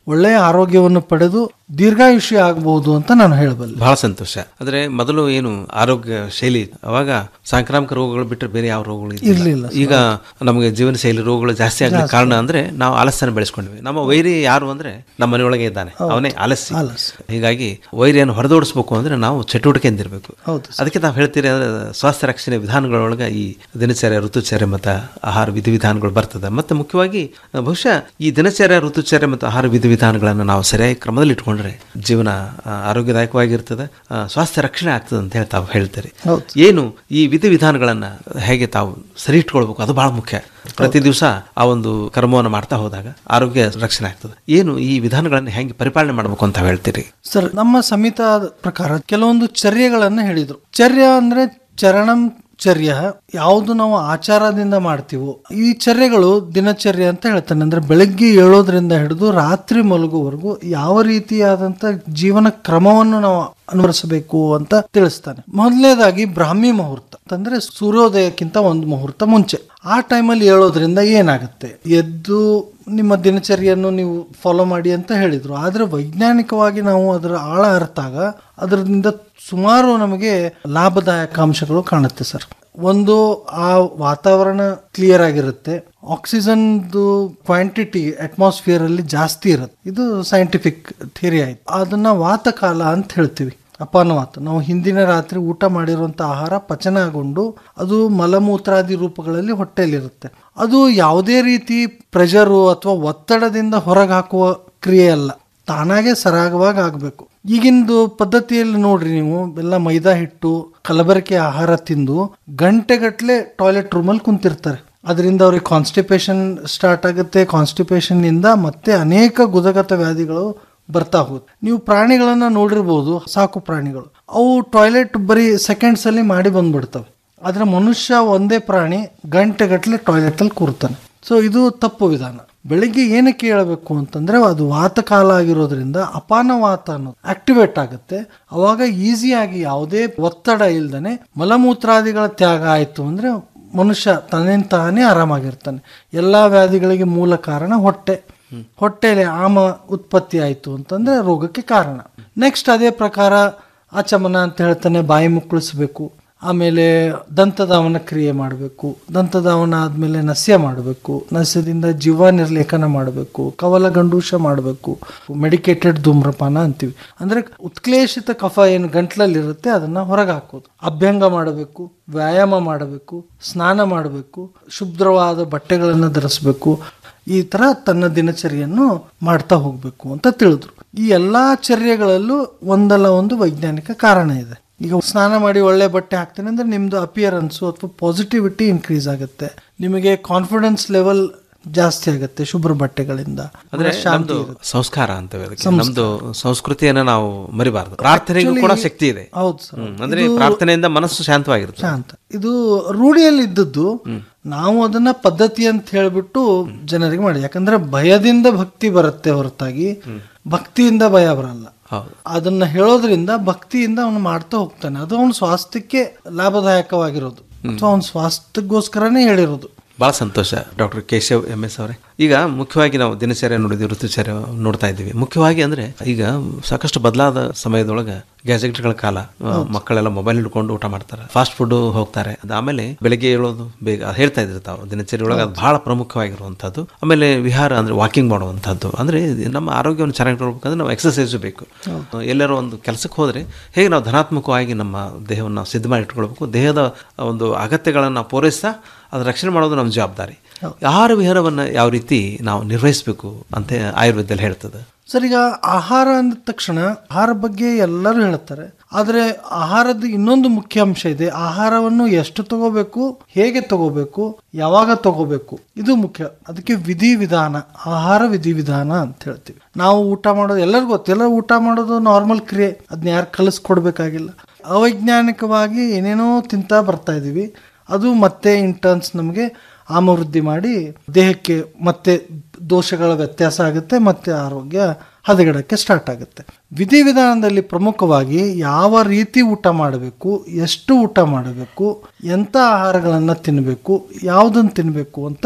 ಒಳ್ಳೆಯ ಆರೋಗ್ಯವನ್ನು ಪಡೆದು ದೀರ್ಘಾಯುಷ್ಯ ಆಗಬಹುದು ಅಂತ ನಾನು ಹೇಳಬಲ್ಲೆ ಬಹಳ ಸಂತೋಷ ಅಂದ್ರೆ ಮೊದಲು ಏನು ಆರೋಗ್ಯ ಶೈಲಿ ಅವಾಗ ಸಾಂಕ್ರಾಮಿಕ ರೋಗಗಳು ಬಿಟ್ಟರೆ ಬೇರೆ ಯಾವ ರೋಗಗಳು ಇದ್ದಿಲ್ಲ. ಇರ್ಲಿಲ್ಲ ಸರ್. ಈಗ ನಮಗೆ ಜೀವನ ಶೈಲಿ ರೋಗಗಳು ಜಾಸ್ತಿ ಆಗಲಿಕ್ಕೆ ಜಾಸ್ತಿ. ಕಾರಣ ಅಂದ್ರೆ ನಾವು ಆಲಸ್ಯನ ಬೆಳೆಸ್ಕೊಂಡ್ವಿ ನಮ್ಮ ವೈರಿ ಯಾರು ಅಂದ್ರೆ ನಮ್ಮ ಮನೆಯೊಳಗೆ ಇದ್ದಾನೆ ಹೌದು. ಅವನೇ ಆಲಸ್ಯ ಆಲಸ್ಯ. ಹೀಗಾಗಿ ವೈರಿಯನ್ನು ಹೊರದೋಡಿಸ್ಬೇಕು ಅಂದ್ರೆ ನಾವು ಚಟುವಟಿಕೆಯಿಂದ ಇರಬೇಕು ಹೌದು ಅದಕ್ಕೆ ನಾವು ಹೇಳ್ತೀರಿ ಅಂದ್ರೆ ಸ್ವಾಸ್ಥ್ಯ ರಕ್ಷಣೆ ವಿಧಾನಗಳೊಳಗೆ ಈ ದಿನಚರ್ಯ ಋತುಚರ್ಯ ಮತ್ತು ಆಹಾರ ವಿಧಿವಿಧಾನಗಳು ಬರ್ತದೆ ಮತ್ತು ಮುಖ್ಯವಾಗಿ ಆ, ಬಹುಶಃ ಈ ದಿನಚರ್ಯ ಋತುಚರ್ಯ ಮತ್ತು ಆಹಾರ ವಿಧಿವಿಧಾನಗಳನ್ನು ನಾವು ಸರಿಯಾಗಿ ಕ್ರಮದಲ್ಲಿ ಇಟ್ಕೊಂಡ್ರೆ ಜೀವನ ಆ, ಆರೋಗ್ಯದಾಯಕವಾಗಿರ್ತದೆ ಆ, ಸ್ವಾಸ್ಥ್ಯ ರಕ್ಷಣೆ ಆಗ್ತದೆ ಅಂತ ಹೇಳಿ ತಾವು ಹೇಳ್ತೀರಿ ಹೌದು. ಏನು ಈ ವಿಧಿವಿಧಾನಗಳನ್ನು ಹೇಗೆ ತಾವು ಸರಿ ಇಟ್ಕೊಳ್ಬೇಕು ಅದು ಬಹಳ ಮುಖ್ಯ ಪ್ರತಿ ದಿವಸ ಆ ಒಂದು ಕರ್ಮವನ್ನು ಮಾಡ್ತಾ ಹೋದಾಗ ಆರೋಗ್ಯ ರಕ್ಷಣೆ ಆಗ್ತದೆ ಏನು ಈ ವಿಧಾನಗಳನ್ನು ಹೆಂಗೆ ಪರಿಪಾಲನೆ ಮಾಡಬೇಕು ಅಂತ ಹೇಳ್ತೀರಿ ಸರ್ ನಮ್ಮ ಸಮಿತಾದ ಪ್ರಕಾರ ಕೆಲವೊಂದು ಚರ್ಯಗಳನ್ನು ಹೇಳಿದ್ರು ಚರ್ಯ ಅಂದ್ರೆ ಚರಣಂ ಚರ್ಯ ಯಾವುದು ನಾವು ಆಚಾರದಿಂದ ಮಾಡ್ತೀವೋ ಈ ಚರ್ಯಗಳು ದಿನಚರ್ಯ ಅಂತ ಹೇಳ್ತಾನೆ ಅಂದ್ರೆ ಬೆಳಗ್ಗೆ ಏಳೋದ್ರಿಂದ ಹಿಡಿದು ರಾತ್ರಿ ಮಲಗುವವರೆಗೂ ಯಾವ ರೀತಿಯಾದಂತ ಜೀವನ ಕ್ರಮವನ್ನು ನಾವು ಅನುಸರಿಸಬೇಕು ಅಂತ ತಿಳಿಸ್ತಾನೆ ಮೊದಲನೇದಾಗಿ ಬ್ರಾಹ್ಮಿ ಮುಹೂರ್ತ ಅಂತಂದ್ರೆ ಸೂರ್ಯೋದಯಕ್ಕಿಂತ ಒಂದು ಮುಹೂರ್ತ ಮುಂಚೆ ಆ ಟೈಮಲ್ಲಿ ಹೇಳೋದ್ರಿಂದ ಏನಾಗುತ್ತೆ ಎದ್ದು ನಿಮ್ಮ ದಿನಚರಿಯನ್ನು ನೀವು ಫಾಲೋ ಮಾಡಿ ಅಂತ ಹೇಳಿದ್ರು ಆದ್ರೆ ವೈಜ್ಞಾನಿಕವಾಗಿ ನಾವು ಅದರ ಆಳ ಅರ್ಥಾಗ ಅದರಿಂದ ಸುಮಾರು ನಮಗೆ ಲಾಭದಾಯಕ ಅಂಶಗಳು ಕಾಣುತ್ತೆ ಸರ್ ಒಂದು ಆ ವಾತಾವರಣ ಕ್ಲಿಯರ್ ಆಗಿರುತ್ತೆ ಆಕ್ಸಿಜನ್ದು ಕ್ವಾಂಟಿಟಿ ಅಟ್ಮಾಸ್ಫಿಯರ್ ಅಲ್ಲಿ ಜಾಸ್ತಿ ಇರುತ್ತೆ ಇದು ಸೈಂಟಿಫಿಕ್ ಥಿಯರಿ ಆಯ್ತು ಅದನ್ನ ವಾತಕಾಲ ಅಂತ ಹೇಳ್ತೀವಿ ಅಪಾನವಾತ ನಾವು ಹಿಂದಿನ ರಾತ್ರಿ ಊಟ ಮಾಡಿರುವಂತ ಆಹಾರ ಪಚನಗೊಂಡು ಅದು ಮಲಮೂತ್ರಾದಿ ರೂಪಗಳಲ್ಲಿ ಹೊಟ್ಟೆಯಲ್ಲಿರುತ್ತೆ ಅದು ಯಾವುದೇ ರೀತಿ ಪ್ರೆಷರು ಅಥವಾ ಒತ್ತಡದಿಂದ ಹೊರಗೆ ಹಾಕುವ ಕ್ರಿಯೆ ಅಲ್ಲ ತಾನಾಗೆ ಸರಾಗವಾಗಿ ಆಗಬೇಕು ಈಗಿಂದು ಪದ್ಧತಿಯಲ್ಲಿ ನೋಡ್ರಿ ನೀವು ಎಲ್ಲ ಮೈದಾ ಹಿಟ್ಟು ಕಲಬೆರಕೆ ಆಹಾರ ತಿಂದು ಗಂಟೆಗಟ್ಟಲೆ ಟಾಯ್ಲೆಟ್ ರೂಮಲ್ಲಿ ಕುಂತಿರ್ತಾರೆ ಅದರಿಂದ ಅವ್ರಿಗೆ ಕಾನ್ಸ್ಟಿಪೇಷನ್ ಸ್ಟಾರ್ಟ್ ಆಗುತ್ತೆ ಕಾನ್ಸ್ಟಿಪೇಷನ್ ಇಂದ ಮತ್ತೆ ಅನೇಕ ಗುದಗತ ವ್ಯಾಧಿಗಳು ಬರ್ತಾ ಹೋಗುತ್ತೆ ನೀವು ಪ್ರಾಣಿಗಳನ್ನ ನೋಡಿರ್ಬೋದು ಸಾಕು ಪ್ರಾಣಿಗಳು ಅವು ಟಾಯ್ಲೆಟ್ ಬರೀ ಸೆಕೆಂಡ್ಸ್ ಅಲ್ಲಿ ಮಾಡಿ ಬಂದ್ಬಿಡ್ತವೆ ಆದ್ರೆ ಮನುಷ್ಯ ಒಂದೇ ಪ್ರಾಣಿ ಗಂಟೆಗಟ್ಟಲೆ ಟಾಯ್ಲೆಟ್ ಅಲ್ಲಿ ಕೂರ್ತಾನೆ ಸೊ ಇದು ತಪ್ಪು ವಿಧಾನ ಬೆಳಿಗ್ಗೆ ಏನಕ್ಕೆ ಹೇಳಬೇಕು ಅಂತಂದ್ರೆ ಅದು ವಾತಕಾಲ ಆಗಿರೋದ್ರಿಂದ ಅಪಾನವಾತ ಅನ್ನೋದು ಆಕ್ಟಿವೇಟ್ ಆಗುತ್ತೆ ಅವಾಗ ಈಸಿಯಾಗಿ ಯಾವುದೇ ಒತ್ತಡ ಇಲ್ದನೆ ಮಲಮೂತ್ರಾದಿಗಳ ತ್ಯಾಗ ಆಯ್ತು ಅಂದ್ರೆ ಮನುಷ್ಯ ತನ್ನಿಂದ ತಾನೇ ಆರಾಮಾಗಿರ್ತಾನೆ ಎಲ್ಲಾ ವ್ಯಾಧಿಗಳಿಗೆ ಮೂಲ ಕಾರಣ ಹೊಟ್ಟೆ ಹೊಟ್ಟೆಯಲ್ಲಿ ಆಮ ಉತ್ಪತ್ತಿ ಆಯ್ತು ಅಂತಂದ್ರೆ ರೋಗಕ್ಕೆ ಕಾರಣ ನೆಕ್ಸ್ಟ್ ಅದೇ ಪ್ರಕಾರ ಆಚಮನ ಅಂತ ಹೇಳ್ತಾನೆ ಬಾಯಿ ಮುಕ್ಕಳಿಸ್ಬೇಕು ಆಮೇಲೆ ದಂತಧಾವನ ಕ್ರಿಯೆ ಮಾಡಬೇಕು ದಂತಧಾವನ ಆದಮೇಲೆ ನಸ್ಯ ಮಾಡಬೇಕು ನಸ್ಯದಿಂದ ಜೀವ ನಿರ್ಲೇಖನ ಮಾಡಬೇಕು ಕವಲ ಗಂಡೂಷ ಮಾಡಬೇಕು ಮೆಡಿಕೇಟೆಡ್ ಧೂಮ್ರಪಾನ ಅಂತೀವಿ ಅಂದ್ರೆ ಉತ್ಕ್ಲೇಶಿತ ಕಫ ಏನು ಗಂಟ್ಲಲ್ಲಿರುತ್ತೆ ಅದನ್ನ ಹೊರಗೆ ಹಾಕೋದು ಅಭ್ಯಂಗ ಮಾಡಬೇಕು ವ್ಯಾಯಾಮ ಮಾಡಬೇಕು ಸ್ನಾನ ಮಾಡಬೇಕು ಶುಭ್ರವಾದ ಬಟ್ಟೆಗಳನ್ನು ಧರಿಸಬೇಕು ಈ ತರ ತನ್ನ ದಿನಚರಿಯನ್ನು ಮಾಡ್ತಾ ಹೋಗ್ಬೇಕು ಅಂತ ತಿಳಿದ್ರು ಈ ಎಲ್ಲಾ ಚರ್ಯಗಳಲ್ಲೂ ಒಂದಲ್ಲ ಒಂದು ವೈಜ್ಞಾನಿಕ ಕಾರಣ ಇದೆ ಈಗ ಸ್ನಾನ ಮಾಡಿ ಒಳ್ಳೆ ಬಟ್ಟೆ ಹಾಕ್ತೇನೆ ಅಂದ್ರೆ ನಿಮ್ದು ಅಪಿಯರೆನ್ಸು ಅಥವಾ ಪಾಸಿಟಿವಿಟಿ ಇನ್ಕ್ರೀಸ್ ಆಗುತ್ತೆ ನಿಮಗೆ ಕಾನ್ಫಿಡೆನ್ಸ್ ಲೆವೆಲ್ ಜಾಸ್ತಿ ಆಗುತ್ತೆ ಶುಭ್ರ ಬಟ್ಟೆಗಳಿಂದ ಅಂದ್ರೆ ಶಾಂತಿ ನಮ್ದು ಇರುತ್ತೆ. ಸಂಸ್ಕಾರ ಅಂತೇವೆ ಅದಕ್ಕೆ. ಸಂಸ್ಕಾರ. ನಮ್ದು ಸಂಸ್ಕೃತಿಯನ್ನ ನಾವು ಮರಿಬಾರ್ದು ಪ್ರಾರ್ಥನೆಗೂ ಕೂಡ Actually, ಶಕ್ತಿ ಇದೆ ಹೌದು ಸರ್. ಹ್ಮ್. ಅಂದ್ರೆ ಇದು- ಪ್ರಾರ್ಥನೆಯಿಂದ ಮನಸ್ಸು ಶಾಂತವಾಗಿರುತ್ತೆ ಶಾಂತ ಇದು ರೂಢಿಯಲ್ಲಿ ಇದ್ದದ್ದು ನಾವು ಅದನ್ನ ಪದ್ಧತಿ ಅಂತ ಹೇಳ್ಬಿಟ್ಟು ಜನರಿಗೆ ಮಾಡಿ ಯಾಕಂದ್ರೆ ಭಯದಿಂದ ಭಕ್ತಿ ಬರುತ್ತೆ ಹೊರತಾಗಿ ಭಕ್ತಿಯಿಂದ ಭಯ ಬರಲ್ಲ ಅದನ್ನ ಹೇಳೋದ್ರಿಂದ ಭಕ್ತಿಯಿಂದ ಅವನು ಮಾಡ್ತಾ ಹೋಗ್ತಾನೆ ಅದು ಅವನ ಸ್ವಾಸ್ಥ್ಯಕ್ಕೆ ಲಾಭದಾಯಕವಾಗಿರೋದು ಅಥವಾ ಅವನ ಸ್ವಾಸ್ಥ್ಯಕ್ಕೋಸ್ಕರನೇ ಹೇಳಿರೋದು ಬಹಳ ಸಂತೋಷ ಡಾಕ್ಟರ್ ಕೇಶವ್ ಎಂ ಎಸ್ ಅವರೇ ಈಗ ಮುಖ್ಯವಾಗಿ ನಾವು ದಿನಚರ್ಯ ನೋಡಿದ್ವಿ ಋತುಚರ್ಯ ನೋಡ್ತಾ ಇದ್ದೀವಿ ಮುಖ್ಯವಾಗಿ ಅಂದ್ರೆ ಈಗ ಸಾಕಷ್ಟು ಬದಲಾದ ಸಮಯದೊಳಗೆ ಗ್ಯಾಜೆಟ್ಗಳ ಕಾಲ ಆ, ಮಕ್ಕಳೆಲ್ಲ ಮೊಬೈಲ್ ಹಿಡ್ಕೊಂಡು ಊಟ ಮಾಡ್ತಾರೆ ಫಾಸ್ಟ್ ಫುಡ್ ಹೋಗ್ತಾರೆ ಅದು ಆಮೇಲೆ ಬೆಳಗ್ಗೆ ಏಳೋದು ಬೇಗ ಅದ್ ಹೇಳ್ತಾ ಇದ್ರಿ ತಾವು ದಿನಚರ್ಯ ಒಳಗೆ ಅದು ಬಹಳ ಪ್ರಮುಖವಾಗಿರುವಂಥದ್ದು ಆಮೇಲೆ ವಿಹಾರ ಅಂದ್ರೆ ವಾಕಿಂಗ್ ಮಾಡುವಂಥದ್ದು ಅಂದ್ರೆ ಇದು ನಮ್ಮ ಆರೋಗ್ಯವನ್ನು ಚೆನ್ನಾಗಿ ಇಟ್ಕೊಳ್ಬೇಕಂದ್ರೆ ನಾವು ಎಕ್ಸಸೈಸು ಬೇಕು ಎಲ್ಲರೂ ಒಂದು ಕೆಲಸಕ್ಕೆ ಹೋದ್ರೆ ಹೇಗೆ ನಾವು ಧನಾತ್ಮಕವಾಗಿ ನಮ್ಮ ದೇಹವನ್ನು ನಾವು ಸಿದ್ಧ ಮಾಡಿ ಇಟ್ಕೊಳ್ಬೇಕು ದೇಹದ ಒಂದು ಅಗತ್ಯಗಳನ್ನು ನಾವು ಪೂರೈಸ್ತಾ ಅದು ರಕ್ಷಣೆ ಮಾಡೋದು ನಮ್ಮ ಜವಾಬ್ದಾರಿ ಆಹಾರ ವಿಹಾರವನ್ನು ಯಾವ ರೀತಿ ನಾವು ನಿರ್ವಹಿಸಬೇಕು ಅಂತ ಆಯುರ್ವೇದದಲ್ಲಿ ಹೇಳ್ತದೆ ಸರ್ ಈಗ ಆಹಾರ ಅಂದ ತಕ್ಷಣ ಆಹಾರ ಬಗ್ಗೆ ಎಲ್ಲರೂ ಹೇಳ್ತಾರೆ ಆದರೆ ಆಹಾರದ ಇನ್ನೊಂದು ಮುಖ್ಯ ಅಂಶ ಇದೆ ಆಹಾರವನ್ನು ಎಷ್ಟು ತಗೋಬೇಕು ಹೇಗೆ ತಗೋಬೇಕು ಯಾವಾಗ ತಗೋಬೇಕು ಇದು ಮುಖ್ಯ ಅದಕ್ಕೆ ವಿಧಿ ವಿಧಾನ ಆಹಾರ ವಿಧಿ ವಿಧಾನ ಅಂತ ಹೇಳ್ತೀವಿ ನಾವು ಊಟ ಮಾಡೋದು ಎಲ್ಲರಿಗೂ ಗೊತ್ತು ಎಲ್ಲ ಊಟ ಮಾಡೋದು ನಾರ್ಮಲ್ ಕ್ರಿಯೆ ಅದನ್ನ ಯಾರು ಕಲಿಸ್ಕೊಡ್ಬೇಕಾಗಿಲ್ಲ ಅವೈಜ್ಞಾನಿಕವಾಗಿ ಏನೇನೋ ತಿಂತಾ ಬರ್ತಾ ಇದೀವಿ ಅದು ಮತ್ತೆ ಇಂಟರ್ನ್ಸ್ ನಮಗೆ ಆಮವೃದ್ಧಿ ಮಾಡಿ ದೇಹಕ್ಕೆ ಮತ್ತೆ ದೋಷಗಳ ವ್ಯತ್ಯಾಸ ಆಗುತ್ತೆ ಮತ್ತೆ ಆರೋಗ್ಯ ಹದಗೆಡಕ್ಕೆ ಸ್ಟಾರ್ಟ್ ಆಗುತ್ತೆ ವಿಧಿವಿಧಾನದಲ್ಲಿ ಪ್ರಮುಖವಾಗಿ ಯಾವ ರೀತಿ ಊಟ ಮಾಡಬೇಕು ಎಷ್ಟು ಊಟ ಮಾಡಬೇಕು ಎಂಥ ಆಹಾರಗಳನ್ನು ತಿನ್ನಬೇಕು ಯಾವುದನ್ನು ತಿನ್ನಬೇಕು ಅಂತ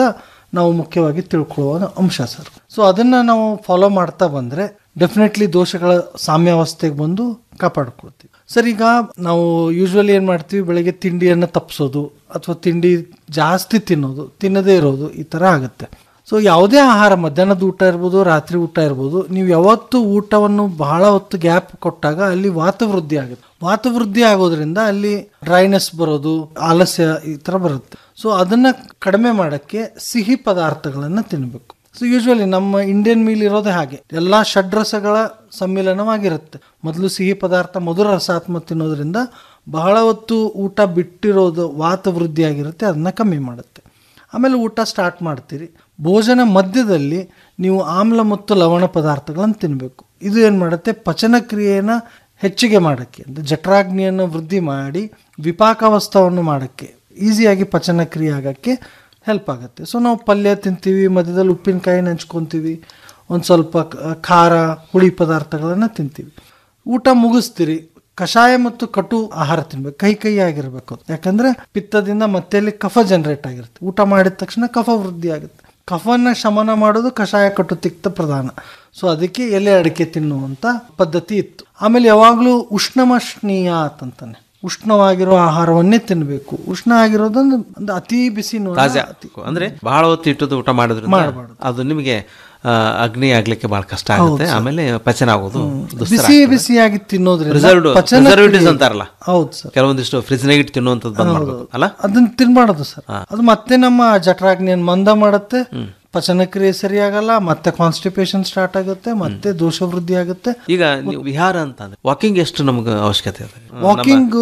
ನಾವು ಮುಖ್ಯವಾಗಿ ತಿಳ್ಕೊಳ್ಳುವ ಅಂಶ ಸರ್ ಸೊ ಅದನ್ನ ನಾವು ಫಾಲೋ ಮಾಡ್ತಾ ಬಂದ್ರೆ ಡೆಫಿನೆಟ್ಲಿ ದೋಷಗಳ ಸಾಮ್ಯಾವಸ್ಥೆಗೆ ಬಂದು ಕಾಪಾಡ್ಕೊಳ್ತೀವಿ ಸರ್ ಈಗ ನಾವು ಯೂಶ್ವಲಿ ಏನು ಮಾಡ್ತೀವಿ ಬೆಳಗ್ಗೆ ತಿಂಡಿಯನ್ನು ತಪ್ಪಿಸೋದು ಅಥವಾ ತಿಂಡಿ ಜಾಸ್ತಿ ತಿನ್ನೋದು ತಿನ್ನದೇ ಇರೋದು ಈ ಥರ ಆಗುತ್ತೆ ಸೊ ಯಾವುದೇ ಆಹಾರ ಮಧ್ಯಾಹ್ನದ ಊಟ ಇರ್ಬೋದು ರಾತ್ರಿ ಊಟ ಇರ್ಬೋದು ನೀವು ಯಾವತ್ತು ಊಟವನ್ನು ಬಹಳ ಹೊತ್ತು ಗ್ಯಾಪ್ ಕೊಟ್ಟಾಗ ಅಲ್ಲಿ ವಾತವೃದ್ಧಿ ಆಗುತ್ತೆ ವಾತವೃದ್ಧಿ ಆಗೋದ್ರಿಂದ ಅಲ್ಲಿ ಡ್ರೈನೆಸ್ ಬರೋದು ಆಲಸ್ಯ ಈ ಥರ ಬರುತ್ತೆ ಸೊ ಅದನ್ನ ಕಡಿಮೆ ಮಾಡೋಕ್ಕೆ ಸಿಹಿ ಪದಾರ್ಥಗಳನ್ನು ತಿನ್ನಬೇಕು ಸೊ ಯೂಶ್ವಲಿ ನಮ್ಮ ಇಂಡಿಯನ್ ಮೀಲ್ ಇರೋದೇ ಹಾಗೆ ಎಲ್ಲಾ ಷಡ್ರಸಗಳ ಸಮ್ಮಿಲನವಾಗಿರುತ್ತೆ ಮೊದಲು ಸಿಹಿ ಪದಾರ್ಥ ಮಧುರ ರಸಾತ್ಮ ತಿನ್ನೋದ್ರಿಂದ ಬಹಳ ಹೊತ್ತು ಊಟ ಬಿಟ್ಟಿರೋದು ವಾತವೃದ್ಧಿ ಆಗಿರುತ್ತೆ ಅದನ್ನ ಕಮ್ಮಿ ಮಾಡುತ್ತೆ ಆಮೇಲೆ ಊಟ ಸ್ಟಾರ್ಟ್ ಮಾಡ್ತೀರಿ ಭೋಜನ ಮಧ್ಯದಲ್ಲಿ ನೀವು ಆಮ್ಲ ಮತ್ತು ಲವಣ ಪದಾರ್ಥಗಳನ್ನು ತಿನ್ನಬೇಕು ಇದು ಏನು ಮಾಡುತ್ತೆ ಪಚನ ಕ್ರಿಯೆಯನ್ನು ಹೆಚ್ಚಿಗೆ ಮಾಡೋಕ್ಕೆ ಅಂದರೆ ಜಠರಾಗ್ನಿಯನ್ನು ವೃದ್ಧಿ ಮಾಡಿ ವಿಪಾಕಾವಸ್ಥವನ್ನು ಮಾಡೋಕ್ಕೆ ಈಸಿಯಾಗಿ ಪಚನ ಕ್ರಿಯೆ ಆಗೋಕ್ಕೆ ಹೆಲ್ಪ್ ಆಗುತ್ತೆ ಸೊ ನಾವು ಪಲ್ಯ ತಿಂತೀವಿ ಮಧ್ಯದಲ್ಲಿ ಉಪ್ಪಿನಕಾಯಿ ನೆಂಚ್ಕೊತೀವಿ ಒಂದು ಸ್ವಲ್ಪ ಕ- ಖಾರ ಹುಳಿ ಪದಾರ್ಥಗಳನ್ನು ತಿಂತೀವಿ ಊಟ ಮುಗಿಸ್ತೀರಿ ಕಷಾಯ ಮತ್ತು ಕಟು ಆಹಾರ ತಿನ್ಬೇಕು ಕೈ ಕೈ ಆಗಿರ್ಬೇಕು ಅದು. ಯಾಕಂದ್ರೆ ಪಿತ್ತದಿಂದ ಮತ್ತೆ ಅಲ್ಲಿ ಕಫ ಜನರೇಟ್ ಆಗಿರುತ್ತೆ ಊಟ ಮಾಡಿದ ತಕ್ಷಣ ಕಫ ವೃದ್ಧಿ ಆಗುತ್ತೆ ಕಫನ ಶಮನ ಮಾಡೋದು ಕಷಾಯ ಕಟು ತಿಕ್ತ ಪ್ರಧಾನ ಸೊ ಅದಕ್ಕೆ ಎಲೆ ಅಡಿಕೆ ತಿನ್ನುವಂತ ಪದ್ಧತಿ ಇತ್ತು ಆಮೇಲೆ ಯಾವಾಗಲೂ ಉಷ್ಣಮಶ್ನೀಯ ಅಂತಂತಾನೆ ಉಷ್ಣವಾಗಿರೋ ಆಹಾರವನ್ನೇ ತಿನ್ನಬೇಕು ಉಷ್ಣ ಆಗಿರೋದೊಂದು ಒಂದು ಅತಿ ಬಿಸಿ ನೋಡ ತಾಜಾ ಅಂದ್ರೆ ಬಹಳ ಹೊತ್ತು ಇಟ್ಟದ್ದು ಊಟ ಮಾಡೋದ್ರಿಂದ ಮಾಡ್ಬಾರ್ದು. ಅದು ನಿಮಗೆ ಆ, ಅಗ್ನಿ ಆಗ್ಲಿಕ್ಕೆ ಬಹಳ ಕಷ್ಟ ಆಗುತ್ತೆ ಹೌದು ಸರ್. ಆಮೇಲೆ ಪಚನ ಆಗೋದು ದುಸ್ತರ ಬಿಸಿ ಆಗ್ತದೆ. ಬಿಸಿಯಾಗಿ ತಿನ್ನೋದ್ರಿಂದ Preserved- ಪಚನ preservatives ಕ್ರಿಯೆ- ಅಂತಾರಲ್ಲ ಹೌದು ಸರ್ ಕೆಲವೊಂದಿಷ್ಟು ಫ್ರಿಜ್ನಾಗ ಇಟ್ಟು ತಿನ್ನುವಂಥದ್ದು ಬಂದ್ ಮಾಡ್ಬೇಕು ಅಲ್ಲ ಅದನ್ನ ತಿನ್ಬಾರ್ದು ಸರ್ ಅದು ಮತ್ತೆ ನಮ್ಮ ಜಠರಾಗ್ನಿಯನ್ನು ಮಂದ ಮಾಡುತ್ತೆ ಪಚನ ಕ್ರಿಯೆ ಸರಿಯಾಗಲ್ಲ ಮತ್ತೆ ಕಾನ್ಸ್ಟಿಪೇಷನ್ ಸ್ಟಾರ್ಟ್ ಆಗುತ್ತೆ ಮತ್ತೆ ದೋಷ ವೃದ್ಧಿ ಆಗುತ್ತೆ ಈಗ ನೀವು ವಿಹಾರ ಅಂತ ಅಂದ್ರೆ ವಾಕಿಂಗ್ ಎಷ್ಟು ನಮ್ಗೆ ಅವಶ್ಯಕತೆ ಇದೆ ವಾಕಿಂಗ್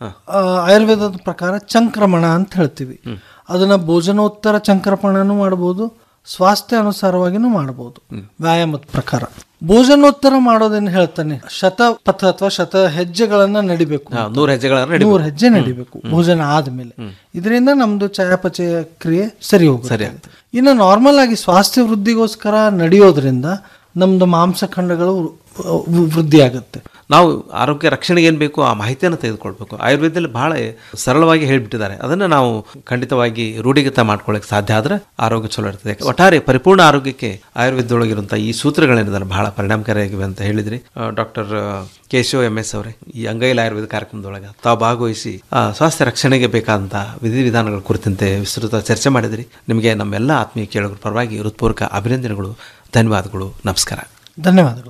ಆಯುರ್ವೇದದ ಪ್ರಕಾರ ಚಂಕ್ರಮಣ ಅಂತ ಹೇಳ್ತೀವಿ ಅದನ್ನ ಭೋಜನೋತ್ತರ ಚಂಕ್ರಮಣನೂ ಮಾಡಬಹುದು ಸ್ವಾಸ್ಥ್ಯ ಅನುಸಾರವಾಗಿನೂ ಮಾಡಬಹುದು ವ್ಯಾಯಾಮದ ಪ್ರಕಾರ ಭೋಜನೋತ್ತರ ಮಾಡೋದೇನು ಹೇಳ್ತಾನೆ ಶತಪಥ ಅಥವಾ ಶತ ಹೆಜ್ಜೆಗಳನ್ನ ನಡಿಬೇಕು ಹಾ, ನೂರು ಹೆಜ್ಜೆಗಳನ್ನ ನಡಿಬೇಕು. ನೂರು ಹೆಜ್ಜೆ ನಡಿಬೇಕು ಭೋಜನ ಆದ್ಮೇಲೆ ಇದರಿಂದ ನಮ್ದು ಚಯಾಪಚಯ ಕ್ರಿಯೆ ಸರಿ ಹೋಗುತ್ತೆ ಇನ್ನು ನಾರ್ಮಲ್ ಆಗಿ ಸ್ವಾಸ್ಥ್ಯ ವೃದ್ಧಿಗೋಸ್ಕರ ನಡೆಯೋದ್ರಿಂದ ನಮ್ದು ಮಾಂಸಖಂಡಗಳು ವೃ- ವೃದ್ಧಿ ಆಗುತ್ತೆ ನಾವು ಆರೋಗ್ಯ ರಕ್ಷಣೆಗೆ ಏನು ಬೇಕು ಆ ಮಾಹಿತಿಯನ್ನು ತೆಗೆದುಕೊಳ್ಬೇಕು ಆಯುರ್ವೇದದಲ್ಲಿ ಬಹಳ ಸರಳವಾಗಿ ಹೇಳಿಬಿಟ್ಟಿದ್ದಾರೆ ಅದನ್ನು ನಾವು ಖಂಡಿತವಾಗಿ ರೂಢಿಗತ ಮಾಡ್ಕೊಳ್ಳೋಕೆ ಸಾಧ್ಯ ಆದ್ರೆ ಆರೋಗ್ಯ ಚಲೋ ಇರ್ತದೆ ಒಟ್ಟಾರೆ ಪರಿಪೂರ್ಣ ಆರೋಗ್ಯಕ್ಕೆ ಆಯುರ್ವೇದದೊಳಗಿರುವಂಥ ಈ ಸೂತ್ರಗಳೇನಿದ್ದಾರೆ ಬಹಳ ಪರಿಣಾಮಕಾರಿಯಾಗಿವೆ ಅಂತ ಹೇಳಿದ್ರಿ ಡಾಕ್ಟರ್ ಕೇಶವ್ ಎಂ ಎಸ್ ಅವರೇ ಈ ಅಂಗೈಲ ಆಯುರ್ವೇದ ಕಾರ್ಯಕ್ರಮದೊಳಗೆ ತಾವು ಭಾಗವಹಿಸಿ ಆ, ಸ್ವಾಸ್ಥ್ಯ ರಕ್ಷಣೆಗೆ ಬೇಕಾದಂಥ ವಿಧಿವಿಧಾನಗಳ ಕುರಿತಂತೆ ವಿಸ್ತೃತ ಚರ್ಚೆ ಮಾಡಿದ್ರಿ ನಿಮಗೆ ನಮ್ಮೆಲ್ಲ ಆತ್ಮೀಯ ಕೇಳುಗರ ಪರವಾಗಿ ಹೃತ್ಪೂರ್ವಕ ಅಭಿನಂದನೆಗಳು ಧನ್ಯವಾದಗಳು ನಮಸ್ಕಾರ ಧನ್ಯವಾದಗಳು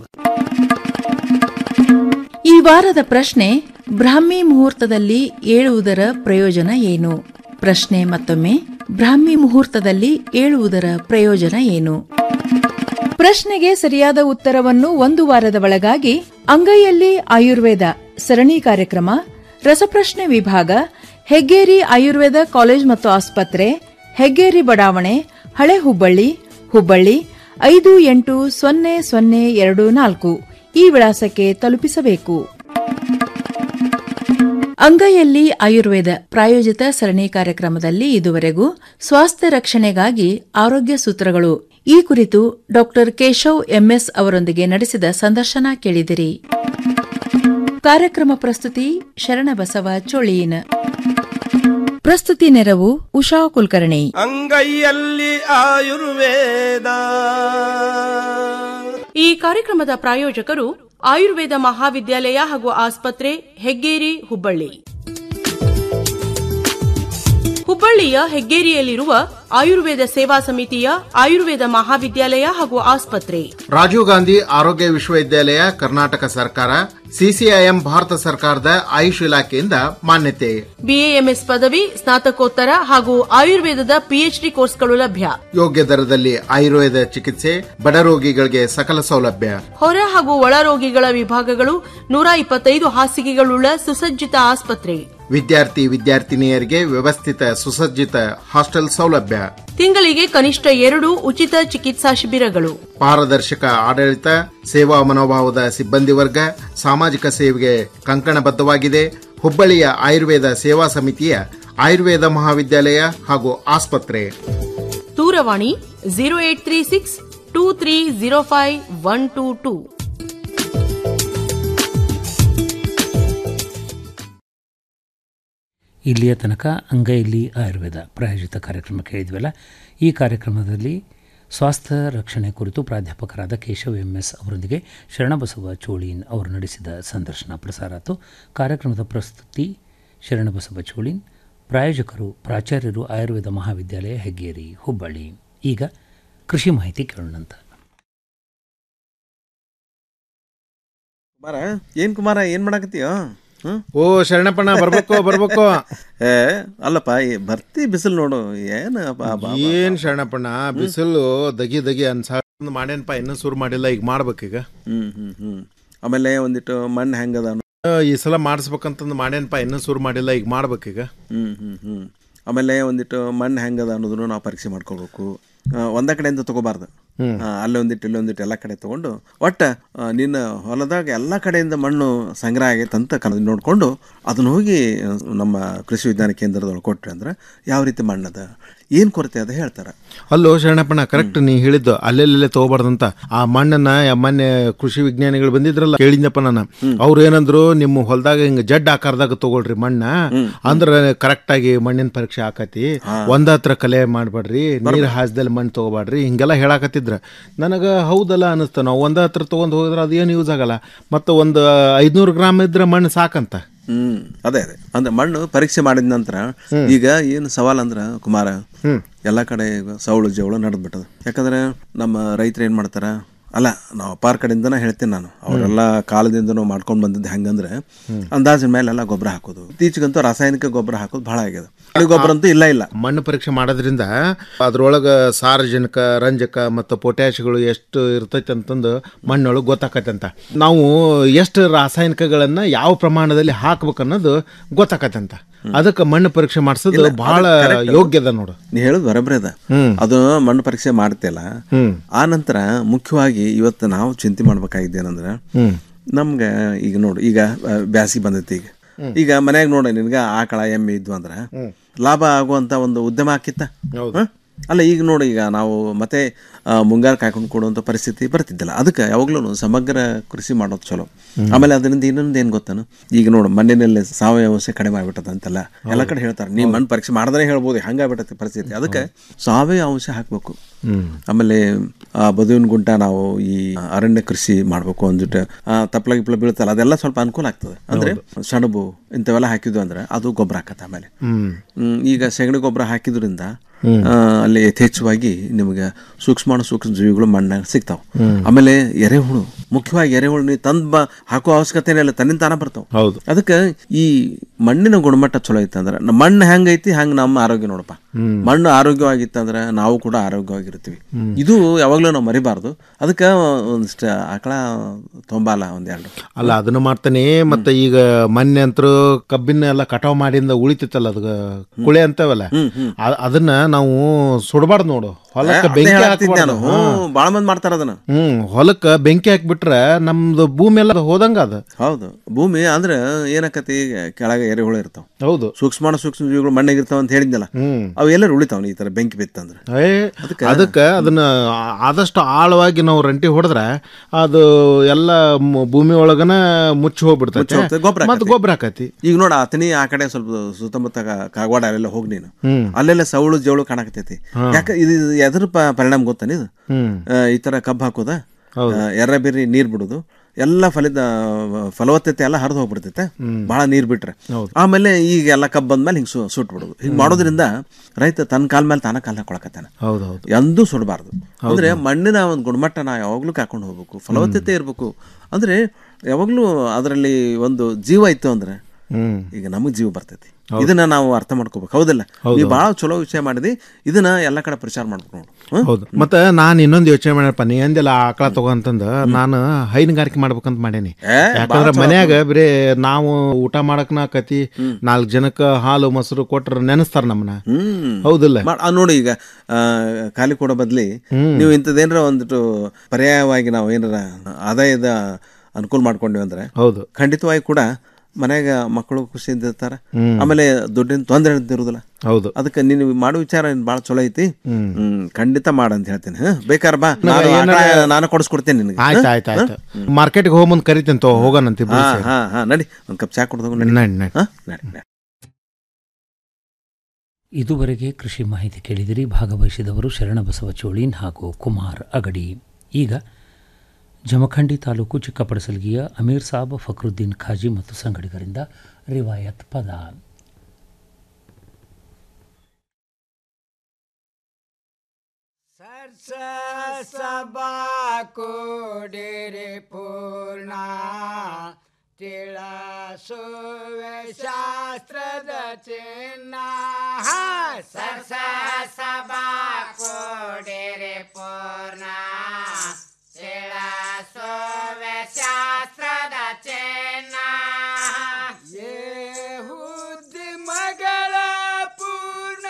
ಈ ವಾರದ ಪ್ರಶ್ನೆ ಬ್ರಾಹ್ಮಿ ಮುಹೂರ್ತದಲ್ಲಿ ಏಳುವುದರ ಪ್ರಯೋಜನ ಏನು ಪ್ರಶ್ನೆ ಮತ್ತೊಮ್ಮೆ ಬ್ರಾಹ್ಮಿ ಮುಹೂರ್ತದಲ್ಲಿ ಏಳುವುದರ ಪ್ರಯೋಜನ ಏನು ಪ್ರಶ್ನೆಗೆ ಸರಿಯಾದ ಉತ್ತರವನ್ನು ಒಂದು ವಾರದ ಒಳಗಾಗಿ ಅಂಗೈಯಲ್ಲಿ ಆಯುರ್ವೇದ ಸರಣಿ ಕಾರ್ಯಕ್ರಮ ರಸಪ್ರಶ್ನೆ ವಿಭಾಗ ಹೆಗ್ಗೇರಿ ಆಯುರ್ವೇದ ಕಾಲೇಜ್ ಮತ್ತು ಆಸ್ಪತ್ರೆ ಹೆಗ್ಗೇರಿ ಬಡಾವಣೆ ಹಳೆ ಹುಬ್ಬಳ್ಳಿ ಹುಬ್ಬಳ್ಳಿ ಐದು ಎಂಟು ಸೊನ್ನೆ ಸೊನ್ನೆ ಎರಡು ನಾಲ್ಕು ಈ ವಿಳಾಸಕ್ಕೆ ತಲುಪಿಸಬೇಕು ಅಂಗೈಯಲ್ಲಿ ಆಯುರ್ವೇದ ಪ್ರಾಯೋಜಿತ ಸರಣಿ ಕಾರ್ಯಕ್ರಮದಲ್ಲಿ ಇದುವರೆಗೂ ಸ್ವಾಸ್ಥ್ಯ ರಕ್ಷಣೆಗಾಗಿ ಆರೋಗ್ಯ ಸೂತ್ರಗಳು ಈ ಕುರಿತು ಡಾಕ್ಟರ್ ಕೇಶವ್ ಎಂಎಸ್ ಅವರೊಂದಿಗೆ ನಡೆಸಿದ ಸಂದರ್ಶನ ಕೇಳಿದಿರಿ ಕಾರ್ಯಕ್ರಮ ಪ್ರಸ್ತುತಿ ಶರಣಬಸವ ಚೋಳೀನ್ ಪ್ರಸ್ತುತಿ ನೆರವು ಉಷಾ ಕುಲಕರ್ಣಿ ಅಂಗೈಯಲ್ಲಿ ಆಯುರ್ವೇದ ಈ ಕಾರ್ಯಕ್ರಮದ ಪ್ರಾಯೋಜಕರು ಆಯುರ್ವೇದ ಮಹಾವಿದ್ಯಾಲಯ ಹಾಗೂ ಆಸ್ಪತ್ರೆ ಹೆಗ್ಗೇರಿ ಹುಬ್ಬಳ್ಳಿ ಹುಬ್ಬಳ್ಳಿಯ ಹೆಗ್ಗೇರಿಯಲ್ಲಿರುವ ಆಯುರ್ವೇದ ಸೇವಾ ಸಮಿತಿಯ ಆಯುರ್ವೇದ ಮಹಾವಿದ್ಯಾಲಯ ಹಾಗೂ ಆಸ್ಪತ್ರೆ ರಾಜೀವ್ ಗಾಂಧಿ ಆರೋಗ್ಯ ವಿಶ್ವವಿದ್ಯಾಲಯ ಕರ್ನಾಟಕ ಸರ್ಕಾರ ಸಿಸಿಐಎಂ ಭಾರತ ಸರ್ಕಾರದ ಆಯುಷ್ ಇಲಾಖೆಯಿಂದ ಮಾನ್ಯತೆ ಬಿಎಎಂಎಸ್ ಪದವಿ ಸ್ನಾತಕೋತ್ತರ ಹಾಗೂ ಆಯುರ್ವೇದದ ಪಿಎಚ್ಡಿ ಕೋರ್ಸ್ಗಳು ಲಭ್ಯ ಯೋಗ್ಯ ದರದಲ್ಲಿ ಆಯುರ್ವೇದ ಚಿಕಿತ್ಸೆ ಬಡ ರೋಗಿಗಳಿಗೆ ಸಕಲ ಸೌಲಭ್ಯ ಹೊರ ಹಾಗೂ ಒಳ ರೋಗಿಗಳ ವಿಭಾಗಗಳು ನೂರ ಇಪ್ಪತ್ತೈದು ಹಾಸಿಗೆಗಳುಳ್ಳ ಸುಸಜ್ಜಿತ ಆಸ್ಪತ್ರೆ ವಿದ್ಯಾರ್ಥಿ ವಿದ್ಯಾರ್ಥಿನಿಯರಿಗೆ ವ್ಯವಸ್ಥಿತ ಸುಸಜ್ಜಿತ ಹಾಸ್ಟೆಲ್ ಸೌಲಭ್ಯ ತಿಂಗಳಿಗೆ ಕನಿಷ್ಠ ಎರಡು ಉಚಿತ ಚಿಕಿತ್ಸಾ ಶಿಬಿರಗಳು ಪಾರದರ್ಶಕ ಆಡಳಿತ ಸೇವಾ ಮನೋಭಾವದ ಸಿಬ್ಬಂದಿ ವರ್ಗ ಸಾಮಾಜಿಕ ಸೇವೆಗೆ ಕಂಕಣಬದ್ಧವಾಗಿದೆ ಹುಬ್ಬಳ್ಳಿಯ ಆಯುರ್ವೇದ ಸೇವಾ ಸಮಿತಿಯ ಆಯುರ್ವೇದ ಮಹಾವಿದ್ಯಾಲಯ ಹಾಗೂ ಆಸ್ಪತ್ರೆ ದೂರವಾಣಿ zero eight three six two three zero five one two two ಇಲ್ಲಿಯ ತನಕ ಅಂಗೈಲಿ ಆಯುರ್ವೇದ ಪ್ರಾಯೋಜಿತ ಕಾರ್ಯಕ್ರಮ ಕೇಳಿದ್ವಲ್ಲ ಈ ಕಾರ್ಯಕ್ರಮದಲ್ಲಿ ಸ್ವಾಸ್ಥ್ಯ ರಕ್ಷಣೆ ಕುರಿತು ಪ್ರಾಧ್ಯಾಪಕರಾದ ಕೇಶವ್ ಎಂ ಎಸ್ ಅವರೊಂದಿಗೆ ಶರಣಬಸವ ಚೋಳೀನ್ ಅವರು ನಡೆಸಿದ ಸಂದರ್ಶನ ಪ್ರಸಾರ ಆಯಿತು ಕಾರ್ಯಕ್ರಮದ ಪ್ರಸ್ತುತಿ ಶರಣಬಸವ ಚೋಳೀನ್ ಪ್ರಾಯೋಜಕರು ಪ್ರಾಚಾರ್ಯರು ಆಯುರ್ವೇದ ಮಹಾವಿದ್ಯಾಲಯ ಹೆಗ್ಗೇರಿ ಹುಬ್ಬಳ್ಳಿ ಈಗ ಕೃಷಿ ಮಾಹಿತಿ ಕೇಳೋಣಂತ ಕುಮಾರ ಏನ್ ಕುಮಾರ ಏನ್ ಮಾಡಕತ್ತೀಯ ಓ ಶರಣಪ್ಪಣ್ಣ ಬರ್ಬೇಕು ಬರ್ಬೇಕು ಏ ಅಲ್ಲಪ್ಪ ಈ ಬರ್ತಿ ಬಿಸಿಲು ನೋಡು ಏನು ಏನ್ ಶರಣಪ್ಪಣ್ಣ ಬಿಸಿಲು ದಗಿ ದಗಿ ಅನ್ಸ ಮಾಡೇನಪ್ಪ ಇನ್ನೂ ಶುರು ಮಾಡಿಲ್ಲ ಈಗ ಮಾಡ್ಬೇಕೀಗ ಹ್ಮ್ ಹ್ಮ್ ಹ್ಮ್ ಆಮೇಲೆ ಒಂದಿಟ್ಟು ಮಣ್ಣು ಹೆಂಗದ ಆ, ಈ ಸಲ ಮಾಡಿಸ್ಬೇಕಂತಂದು ಮಾಡೇನಪ್ಪ ಇನ್ನೂ ಶುರು ಮಾಡಿಲ್ಲ ಈಗ ಮಾಡ್ಬೇಕೀಗ ಹ್ಮ್ ಹ್ಮ್ ಹ್ಮ್ ಆಮೇಲೆ ಒಂದಿಟ್ಟು ಮಣ್ಣು ಹೆಂಗದ ಅನ್ನೋದನ್ನು ನಾವು ಪರೀಕ್ಷೆ ಮಾಡ್ಕೋಬೇಕು ಆ, ಒಂದ ಕಡೆಯಿಂದ ತಗೋಬಾರ್ದು ಹ್ಮ್. ಆ, ಅಲ್ಲೇ ಒಂದಿಟ್ಟು ಇಲ್ಲಿ ಒಂದಿಟ್ಟು ಎಲ್ಲ ಕಡೆ ತಗೊಂಡು ಒಟ್ಟ ಆ, ನಿನ್ನ ಹೊಲದಾಗ ಎಲ್ಲ ಕಡೆಯಿಂದ ಮಣ್ಣು ಸಂಗ್ರಹ ಆಗೈತೆ ಅಂತ ಕನ ನೋಡಿಕೊಂಡು ಅದನ್ನ ಹೋಗಿ ಆ, ನಮ್ಮ ಕೃಷಿ ವಿಜ್ಞಾನ ಕೇಂದ್ರದೊಳಗೆ ಕೊಟ್ರೆ ಅಂದ್ರೆ ಯಾವ ರೀತಿ ಮಣ್ಣದ ಏನು ಕೊರತೆ ಅದ ಹೇಳ್ತಾರೆ ಅಲ್ಲೋ ಶರಣಪ್ಪಣ್ಣ ಕರೆಕ್ಟ್ ನೀ ಹೇಳಿದ್ದು ಅಲ್ಲೆಲ್ಲೇ ತಗೋಬಾರ್ದಂತ ಆ ಮಣ್ಣನ್ನ ಯ- ಮೊನ್ನೆ ಕೃಷಿ ವಿಜ್ಞಾನಿಗಳು ಬಂದಿದ್ರಲ್ಲ ಕೇಳಿದ್ನಪ್ಪ ನಾನು ಅವ್ರು ಏನಂದ್ರು ನಿಮ್ಮ ಹೊಲದಾಗ ಹಿಂಗ ಜಡ್ ಆಕಾರದಾಗ ತಗೊಳ್ರಿ ಮಣ್ಣ ಅಂದ್ರ ಕರೆಕ್ಟ್ ಆಗಿ ಮಣ್ಣಿನ ಪರೀಕ್ಷೆ ಆಕತಿ ಒಂದ ಹತ್ರ ಕಲೆ ಮಾಡ್ಬೇಡ್ರಿ ನೀರ್ ಹಾಸ್ದಲ್ಲಿ ಮಣ್ಣು ತಗೋಬಾಡ್ರಿ ಹಿಂಗೆಲ್ಲ ಹೇಳಾಕತ್ತಿದ್ರ ನನಗ ಹೌದಲ್ಲ ಅನಿಸ್ತ ನಾವು ಒಂದ ಹತ್ರ ತಗೊಂಡ್ ಹೋದ್ರೆ ಅದೇನು ಯೂಸ್ ಆಗಲ್ಲ ಮತ್ತೆ ಒಂದು ಐದ್ನೂರು ಗ್ರಾಮ್ ಇದ್ರೆ ಮಣ್ಣು ಸಾಕಂತ ಹ್ಮ್ ಅದೇ ಅದೇ ಅಂದ್ರೆ ಮಣ್ಣು ಪರೀಕ್ಷೆ ಮಾಡಿದ ನಂತರ ಈಗ ಏನು ಸವಾಲ್ ಅಂದ್ರ ಕುಮಾರ ಎಲ್ಲ ಕಡೆ ಈಗ ಸೌಳು ಜವಳು ನಡೆದ್ ಬಿಟ್ಟದ ಯಾಕಂದ್ರೆ ನಮ್ಮ ರೈತರು ಏನ್ ಮಾಡ್ತಾರ ಅಲ್ಲ ನಾವು ಅಪಾರ ಕಡೆಯಿಂದನೇ ಹೇಳ್ತೀನಿ ನಾನು ಅವರೆಲ್ಲ ಕಾಲದಿಂದನೂ ಮಾಡ್ಕೊಂಡು ಬಂದಿದ್ದು ಹೆಂಗಂದ್ರೆ ಅಂದಾಜಿನ ಮೇಲೆಲ್ಲ ಗೊಬ್ಬರ ಹಾಕೋದು ಇತ್ತೀಚೆಗಂತೂ ರಾಸಾಯನಿಕ ಗೊಬ್ಬರ ಹಾಕೋದು ಬಹಳ ಆಗ್ಯದ ಹಳ್ಳಿ ಗೊಬ್ಬರ ಅಂತೂ ಇಲ್ಲ ಇಲ್ಲ ಮಣ್ಣು ಪರೀಕ್ಷೆ ಮಾಡೋದ್ರಿಂದ ಅದ್ರೊಳಗೆ ಸಾರಜನಕ ರಂಜಕ ಮತ್ತು ಪೊಟ್ಯಾಶ್ಗಳು ಎಷ್ಟು ಇರ್ತೈತೆ ಅಂತಂದು ಮಣ್ಣೊಳಗೆ ಗೊತ್ತಾಕತ್ತೆ ಅಂತ ನಾವು ಎಷ್ಟು ರಾಸಾಯನಿಕಗಳನ್ನ ಯಾವ ಪ್ರಮಾಣದಲ್ಲಿ ಹಾಕ್ಬೇಕು ಅನ್ನೋದು ಗೊತ್ತಾಕತ್ತೆ ಅಂತ ಅದಕ್ಕೆ ಮಣ್ಣು ಪರೀಕ್ಷೆ ಮಾಡಿಸೋದು ಇಲ್ಲ, ಬಹಳ ಅದು correct. ಯೋಗ್ಯದ ನೋಡು ನೀ ಹೇಳೋದು ಬರಬ್ರಿ ಅದ ಹ್ಮ್. ಅದು ಮಣ್ಣು ಪರೀಕ್ಷೆ ಮಾಡ್ತಿಲ್ಲ ಹ್ಮ್. ಆ ನಂತರ ಮುಖ್ಯವಾಗಿ ಇವತ್ತು ನಾವು ಚಿಂತೆ ಮಾಡ್ಬೇಕಾಗಿದ್ದು ಏನಂದ್ರೆ ಹ್ಮ್. ನಮ್ಗೆ ಈಗ ನೋಡು ಈಗ ಬ್ಯಾಸಿಗೆ ಬಂದೈತಿ ಈಗ ಈಗ ಮನ್ಯಾಗ ನೋಡ ನಿನ್ಗ ಆಕಳ ಎಮ್ಮೆ ಇದ್ವು ಅಂದ್ರ ಲಾಭ ಆಗುವಂತ ಒಂದು ಉದ್ಯಮ ಆಕಿತ್ತ ಹ? ಅಲ್ಲ ಈಗ ನೋಡಿ ಈಗ ನಾವು ಮತ್ತೆ ಆ, ಮುಂಗಾರು ಕಾಯ್ಕೊಂಡು ಕೊಡುವಂಥ ಪರಿಸ್ಥಿತಿ ಬರ್ತಿದ್ದಿಲ್ಲ ಅದಕ್ಕೆ ಯಾವಾಗ್ಲೂ ಸಮಗ್ರ ಕೃಷಿ ಮಾಡೋದು ಚಲೋ ಆಮೇಲೆ ಅದರಿಂದ ಇನ್ನೊಂದು ಏನು ಗೊತ್ತಾನು ಈಗ ನೋಡು ಮಣ್ಣಿನಲ್ಲಿ ಸಾವಯವ ಅಂಶ ಕಡಿಮೆ ಆಗ್ಬಿಟ್ಟದ ಅಂತೆಲ್ಲ ಎಲ್ಲ ಕಡೆ ಹೇಳ್ತಾರೆ ನೀವು ಮಣ್ಣು ಪರೀಕ್ಷೆ ಮಾಡಿದ್ರೆ ಹೇಳ್ಬೋದು ಹಂಗಾಗ್ಬಿಟ್ಟತಿ ಪರಿಸ್ಥಿತಿ ಅದಕ್ಕೆ ಸಾವಯವ ಅಂಶ ಹಾಕಬೇಕು ಆಮೇಲೆ ಆ, ಬದುವಿನ ಗುಂಟ ನಾವು ಈ ಅರಣ್ಯ ಕೃಷಿ ಮಾಡಬೇಕು ಅಂದ್ಬಿಟ್ಟು ತಪ್ಪಲ ಗಿಪ್ಲ ಬೀಳ್ತಲ್ಲ ಅದೆಲ್ಲ ಸ್ವಲ್ಪ ಅನುಕೂಲ ಆಗ್ತದೆ ಅಂದ್ರೆ ಸಣಬು ಇಂಥವೆಲ್ಲ ಹಾಕಿದ್ವು ಅಂದ್ರೆ ಅದು ಗೊಬ್ಬರ ಹಾಕತ್ತೆ ಆಮೇಲೆ ಹ್ಮ್. ಹ್ಮ್, ಈಗ ಸೆಗಣಿ ಗೊಬ್ಬರ ಹಾಕಿದ್ರಿಂದ ಹ್ಮ್. ಆ, ಅಲ್ಲಿ ಯಥೇಚ್ಛವಾಗಿ ನಿಮಗೆ ಸೂಕ್ಷ್ಮಾಣು ಸೂಕ್ಷ್ಮ ಜೀವಿಗಳು ಮಣ್ಣಾಗ ಸಿಗ್ತಾವ ಹ್ಮ್. ಆಮೇಲೆ ಎರೆಹುಳು ಮುಖ್ಯವಾಗಿ ಎರೆಹುಳು ನೀವು ತಂದ್ ಬ ಹಾಕೋ ಅವಶ್ಯಕತೆ ಇಲ್ಲ ತನ್ನಿಂದ ತಾನ ಬರ್ತಾವ ಹೌದು ಅದಕ್ಕೆ ಈ ಮಣ್ಣಿನ ಗುಣಮಟ್ಟ ಚಲೋ ಐತೆ ಅಂದ್ರೆ ನಮ್ಮ ಮಣ್ಣು ಹೆಂಗೈತಿ ಹಂಗೆ ನಮ್ಮ ಆರೋಗ್ಯ ನೋಡಪ್ಪ ಹ್ಮ್. ಮಣ್ಣು ಆರೋಗ್ಯವಾಗಿತ್ತಂದ್ರೆ ನಾವು ಕೂಡ ಆರೋಗ್ಯವಾಗಿರ್ತೀವಿ ಹ್ಮ್. ಇದು ಯಾವಾಗಲೂ ನಾವು ಮರಿಬಾರ್ದು ಅದಕ್ಕೆ ಒಂದಿಷ್ಟು ಆಕಳ ತೊಂಬಾಲ ಒಂದೆರಡು ಅಲ್ಲ ಅದನ್ನು ಮಾಡ್ತಾನೆ ಮತ್ತೆ ಈಗ ಮೊನ್ನೆ ಅಂತರೂ ಕಬ್ಬಿನ ಎಲ್ಲ ಕಟಾವ್ ಮಾಡಿಂದ ಉಳಿತಿತ್ತಲ್ಲ ಅದ ಕುಳೆ ಅಂತವಲ್ಲ ಅ- ಅದನ್ನ ನಾವು ಸುಡಬಾರ್ದು ನೋಡು ಹೊಲಕ್ಕೆ ಅದೇ ಬೆಂಕಿ ಹೇಳಾಕತ್ತಿದ್ದೆ ಹಾಕಬಾರ್ದು ನಾನು. ಹ್ಞೂ, ಭಾಳ ಮಂದಿ ಮಾಡ್ತಾರ ಅದನ್ನ ಹ್ಮ್ ಹೊಲಕ್ಕೆ ಬೆಂಕಿ ಹಾಕ್ಬಿಟ್ರೆ ನಮ್ದು ಭೂಮಿ ಎಲ್ಲ ಹೋದಂಗ ಅದ ಹೌದು ಭೂಮಿ ಅಂದ್ರೆ ಏನಕತಿ ಕೆಳಗೆ ಎರೆಹುಳು ಇರ್ತಾವ ಹೌದು ಸೂಕ್ಷ್ಮಾಣು ಸೂಕ್ಷ್ಮ ಜೀವಿಗಳು ಮಣ್ಣಿಗೆ ಇರ್ತಾವ ಅಂತ ಹೇಳಿದ್ನಲ್ಲ ಹ್ಮ್. ಅವು ಎಲ್ಲರೂ ಉಳಿತಾವ ಈ ತರ ಬೆಂಕಿ ಬಿತ್ತಂದ್ರೆ ಏ ಅದಕ್ಕೆ ಅದನ್ನ ಆ- ಆದಷ್ಟು ಆಳವಾಗಿ ನಾವು ರಂಟಿ ಹೊಡೆದ್ರೆ ಅದು ಎಲ್ಲ ಮ್- ಭೂಮಿ ಒಳಗನ ಮುಚ್ಚಿ ಹೋಗ್ಬಿಡ್ತೈತೆ ಮುಚ್ಚಿ ಗೊಬ್ಬರ ಮತ್ತೆ ಗೊಬ್ಬರ ಹಾಕತಿ ಈಗ ನೋಡ ಆತನಿ ಆ ಕಡೆ ಸ್ವಲ್ಪ ಸುತ್ತಮುತ್ತ ಕ- ಕಾಗವಾಡ ಅಲ್ಲೆಲ್ಲ ಹೋಗಿ ನೀನು ಹ್ಮ್. ಅಲ್ಲೆಲ್ಲ ಸೌಳು ಜವಳು ಕಾಣಕತೈತಿ ಹಾ. ಯಾಕೆ ಇದು ಇದು ಎದ್ರ ಪ- ಪರಿಣಾಮ ಗೊತ್ತಾನ ಇದು ಹ್ಮ್. ಆ, ಈ ತರ ಕಬ್ಬು ಹಾಕೋದ ಹೌದು. ಆ, ಎರ್ರ ಬಿರ್ರಿ ನೀರ್ ಬಿಡುದು ಎಲ್ಲ ಫಲಿತ ಫಲವತ್ತತೆ ಎಲ್ಲ ಹರಿದು ಹೋಗ್ಬಿಡ್ತೈತೆ ಹ್ಮ್. ಬಹಳ ನೀರ್ ಬಿಟ್ರೆ ಹೌದು. ಆಮೇಲೆ ಈಗ ಎಲ್ಲ ಕಬ್ಬು ಬಂದ್ಮೇಲೆ ಹಿಂಗೆ ಸುಟ್ ಬಿಡೋದು ಹಿಂಗೆ ಮಾಡೋದ್ರಿಂದ ರೈತ ತನ್ನ ಕಾಲ ಮೇಲೆ ತಾನ ಕಾಲ ಹಾಕೊಳಕತ್ತಾನ ಹೌದೌದು ಎಂದೂ ಸುಡಬಾರ್ದು ಅಂದ್ರೆ ಮಣ್ಣಿನ ಒಂದು ಗುಣಮಟ್ಟ ನಾವು ಯಾವಾಗಲೂ ಕಾಕೊಂಡು ಹೋಗ್ಬೇಕು ಫಲವತ್ತತೆ ಇರಬೇಕು ಅಂದ್ರೆ ಯಾವಾಗಲೂ ಅದರಲ್ಲಿ ಒಂದು ಜೀವ ಇತ್ತು ಅಂದ್ರೆ ಹ್ಮ್. ಈಗ ನಮಗೆ ಜೀವ ಬರ್ತೈತಿ ಹೌದು. ಇದನ್ನ ನಾವು ಅರ್ಥ ಮಾಡ್ಕೋಬೇಕು ಹೌದಲ್ಲ ಹೌದು, ನೀವು ಭಾಳ ಚಲೋ ವಿಷಯ ಮಾಡಿದಿ ಇದನ್ನ ಎಲ್ಲ ಕಡೆ ಪ್ರಚಾರ ಮಾಡ್ಬೇಕು ನೋಡು ಹ್ಮ್? ಹೌದು ಮತ್ತೆ ನಾನು ಇನ್ನೊಂದು ಯೋಚನೆ ಮಾಡ್ಯಪ್ಪ ನೀ ಅಂದೆಲ್ಲ ಆಕಳ ತಗೊಂತಂದು ನಾನು ಹೈನುಗಾರಿಕೆ ಮಾಡ್ಬೇಕಂತ ಮಾಡೇನಿ ಏ, ಯಾಕಂದ್ರೆ ಭಾಳ ಚಲೋ ಮನ್ಯಾಗ ಬರೀ ನಾವು ಊಟ ಮಾಡಕ್ನ ಕತಿ ನಾಲ್ಕು ಜನಕ್ಕೆ ಹಾಲು ಮೊಸರು ಕೊಟ್ರ ನೆನೆಸ್ತಾರ ನಮ್ಮನ್ನ ಹ್ಮ್ ಹೌದಿಲ್ಲ ಮಾಡ್- ಆ, ನೋಡಿ ಈಗ ಆ, ಖಾಲಿ ಕೊಡೋ ಬದ್ಲಿ ನೀವು ಇಂಥದ್ದೇನಾರ ಒಂದಿಟ್ಟು ಪರ್ಯಾಯವಾಗಿ ನಾವು ಏನಾರ ಆದಾಯದ ಅನುಕೂಲ ಮಾಡ್ಕೊಂಡ್ವಿ ಅಂದ್ರೆ ಹೌದು ಖಂಡಿತವಾಗಿ ಕೂಡ ಮನ್ಯಾಗ ಮಕ್ಕಳು ಖುಷಿಯಿಂದ ಇರ್ತಾರ ಹ್ಮ್. ಆಮೇಲೆ ದುಡ್ಡಿನ ತೊಂದರೆ ಇರುದಿಲ್ಲ ಹೌದು ಅದಕ್ಕೆ ನೀನು ಮಾಡೋ ವಿಚಾರ ಭಾಳ ಚಲೋ ಐತಿ ಹ್ಮ್. ಹ್ಮ್ ಖಂಡಿತ ಮಾಡ ಅಂತ ಹೇಳ್ತೀನಿ ಹ್ಮ್ ಬೇಕಾರ್ ಬಾ ನಾವ್ ನಾನು ಏನಾರ- ಆಕಳ ನಾನು ಕೊಡಿಸ್ಕೊಡ್ತೇನೆ ನಿನಗೆ ಆಯ್ತು ಆಯ್ತು ಆಯ್ತು ಮಾರ್ಕೆಟ್ಗೆ ಹೋಗ್ ಮುಂದೆ ಕರಿತೀನಿ ತಗೋ ಹೋಗೋಣಂತ ಇಬ್ರು ಹಾ ಸೇರಿ. ಹಾ ಹಾ ನಡಿ ಒಂದ್ ಕಪ್ ಚಾ ಕುಡ್ದು ನಡಿ ನಡಿ, ನಡಿ. ಹಾ ನಡಿ ನಡಿ ಇದುವರೆಗೆ ಕೃಷಿ ಮಾಹಿತಿ ಕೇಳಿದಿರಿ ಭಾಗವಹಿಸಿದವರು ಶರಣಬಸವ ಚೋಳೀನ್ ಹಾಗೂ ಕುಮಾರ್ ಅಗಡಿ ಈಗ ಜಮಖಂಡಿ ತಾಲೂಕು ಚಿಕ್ಕಪಡಸಲ್ಗಿಯ ಅಮೀರ್ ಸಾಬ್ ಫಕ್ರುದ್ದೀನ್ ಖಾಜಿ ಮತ್ತು ಸಂಗಡಿಗರಿಂದ ರಿವಾಯತ್ ಪದ ಸರ್ಸ ಸಭಾ ಕೋಡಿರೆ ಪೂರ್ಣ ತಿಳಸುವೆ ಶಾಸ್ತ್ರದ ಚಿನ್ನ ಸರ್ಸ ಸಭಾ ಕೋಡಿರೆ ಪೂರ್ಣ ತಿಳಸುವೆ ಶಾಸ್ತ್ರದ ಚಿನ್ನ ಯೇಹುದಿ ಮಗಳ ಪೂರ್ಣ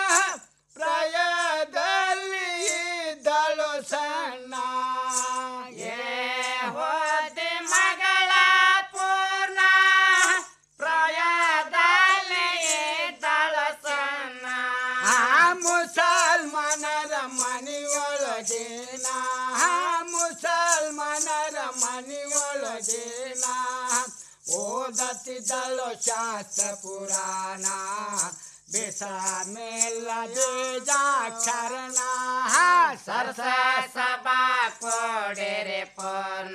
ಪ್ರಯದಲ್ಲಿ ಇದ್ದಳು ಸಣ್ಣ ಯೇಹುದಿ ಮಗಳ ಪೂರ್ಣ ಪ್ರಯದಲ್ಲಿ ಇದ್ದಳು ಸಣ್ಣ ಮುಸಲ್ಮಾನರ ಮನೆಯೊಳಗೇನ ಮುಸಲ್ಮಾನರ ಮನೆಯೊಳಗೇನ ಓದತ್ತಿದ್ದಳು ಶಾಸ್ತ್ರ ಪುರಾಣ ಬೇಸ ಮೇಲ ಬೇಜಾಕ್ಷರಣ ಸರ್ಸ ಸಭಾ ಕೋಡೆರೆ ಪೂರ್ಣ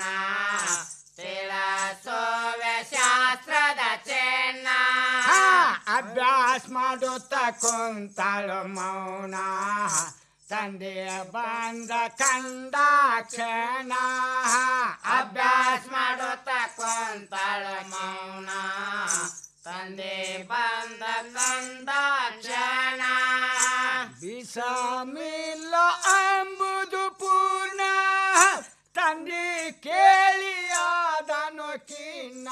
ತಿಳಸೋವೆ ಶಾಸ್ತ್ರದ ಚೆನ್ನ ಅಭ್ಯಾಸ ಮಾಡುತ್ತ ಕುಂತಳು ಮೌನ ತಂದೆಯ ಬಂದ ಕಂಡ ಕ್ಷಣ ಅಭ್ಯಾಸ ಮಾಡುತ್ತ ಕುಂತಳು ಮೌನ ತಂದೆ ಬಂದ ಕಂದ ಕ್ಷಣ ಬಿಸಮಿಲ್ಲ ಎಂಬುದು ಪೂರ್ಣ ತಂದೆ ಕೇಳಿಯಾದನು ಕಿನ್ನ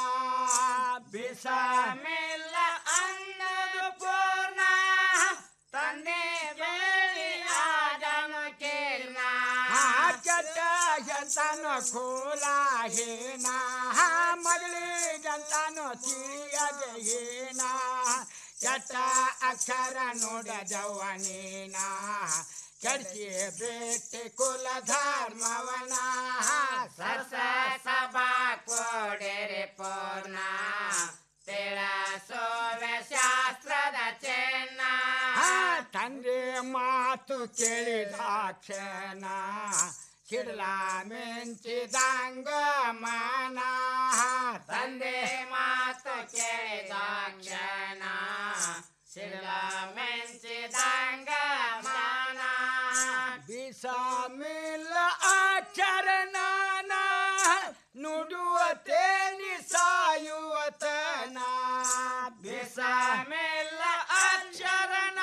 ಬಿಸಮಿಲ್ಲ ಅನ್ನದು ಪೂರ್ಣ ತಂದೆ ಕೇಳಿಯಾದನು ಕಿನ್ನ ಕೆಟ್ಟ ಎಂತನು ಕೂಲಾಹೀನ ಮಗಳಿಗಂತನು ತಿಳಿಯದೇನ ಕೆಟ್ಟ ಅಕ್ಷರ ನೋಡದವನೇನ ಕೆಡ್ಸಿ ಬೇಟೆ ಕುಲ ಧರ್ಮವನ ಸರ್ಸ ಸಭಾ ಕೋಡೆರೆ ಪೂರ್ಣ ತಿಳಸೋವೆ ಶಾಸ್ತ್ರದ ಚೆನ್ನ ತಂದೆ ಮಾತು ಕೇಳಿದ ಕ್ಷಣ ಸಿಡ್ಲ ಮೆಂಚಿದಂಗ ಮನ ತಂದೆ ಮಾತು ಕೇಳಿದ ಕ್ಷಣ ಸಿಡ್ಲ ಮೆಂಚಿದಂಗ ಮನ ಬಿಸಮಿಲ್ಲ ಆಚರಣ ನುಡುವ ತೇನಿ ಸಾಯುವತನ ಬಿಸಮಿಲ್ಲ ಅಕ್ಷರಣ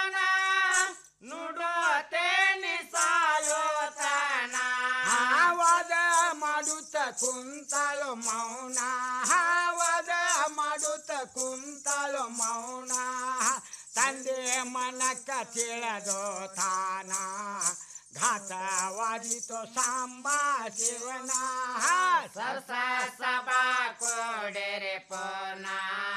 ನುಡುವ ತೇನಿ ಸಾಯುವತನ ವಾದ ಮಾಡುತ್ತ ಕುಂತಳು ಮೌನ ವಾದ ಮಾಡುತ್ತ ಕುಂತಳು ಮೌನ ತಂದೆ ಮನಕ ತಿಳಿದು ತಾನ ಘಾತವಾದಿತು ಸಾಂಬಾ ಶಿವನ ಸರ್ಸ ಸಭಾ ಕೋಡೆರೆ ಪೂರ್ಣ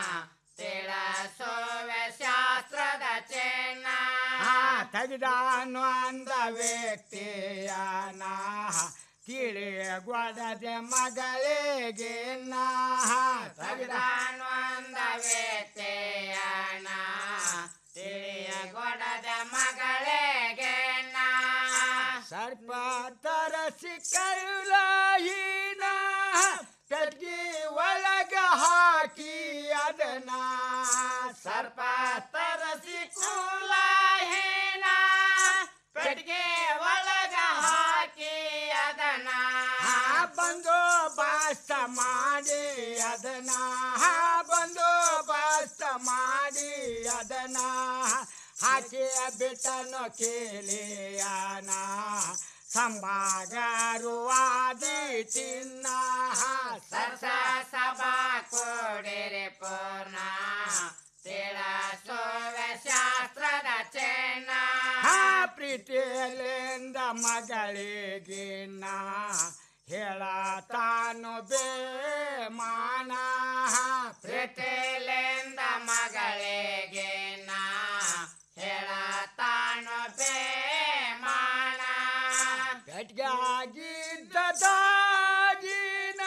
ತಿಳಸೋವೆ ಶಾಸ್ತ್ರದ ಚೆನ್ನ ತೆಗೆದಾನು ಅಂದ ವ್ಯಕ್ತಿಯನ ತಿಳಿಗೊಡದೆ ಮಗಳಿಗೆ ನಾ ತೆಗೆದಾನು ಅಂದ ವ್ಯಕ್ತಿಯನ ತಿಳಿಯಗೊಡದ ಮಗಳಿಗೆ ನಾ ಸರ್ಪ ತರಸಿ ಕೈಲಾಯಿನ ಪೆಟ್ಗಿ ಒಳಗ ಹಾಕಿ ಅದನ ಸರ್ಪ ತರಸಿ ಕೂಲಾಯಿನ ಪೆಟ್ಗಿ ಒಳಗ ಹಾಕಿ ಅದನ ಬಂದು ಬಾಸ್ತ ಮಾಡಿ ಅದನ ಬಂದು ಬಾಸ್ತ ಮಾಡಿ ಅದನ ಹಾಕಿ ಬಿಟ್ಟನು ಕೇಳಿಯಾನ ಸಂಭಾಗರುವಾದಿ ಚಿನ್ನ ಸರ್ಸ ಸಭಾ ಕೋಡೆರೆ ಪೂರ್ಣ ತಿಳಸೋವೆ ಶಾಸ್ತ್ರದ ಚೆನ್ನ ಪ್ರೀತಿಯಲ್ಲಿಂದ ಮಗಳಿಗಿನ್ನ ಹೇಳತಾನು ಬೇಮಾನ ಪ್ರೀತಿಯಲ್ಲಿಂದ ಮಗಳಿಗೆ ನಾ ಹೇಳತಾನು ಬೇಮಾನ ಗಟ್ಟಾಗಿದ್ದದಾಗಿನ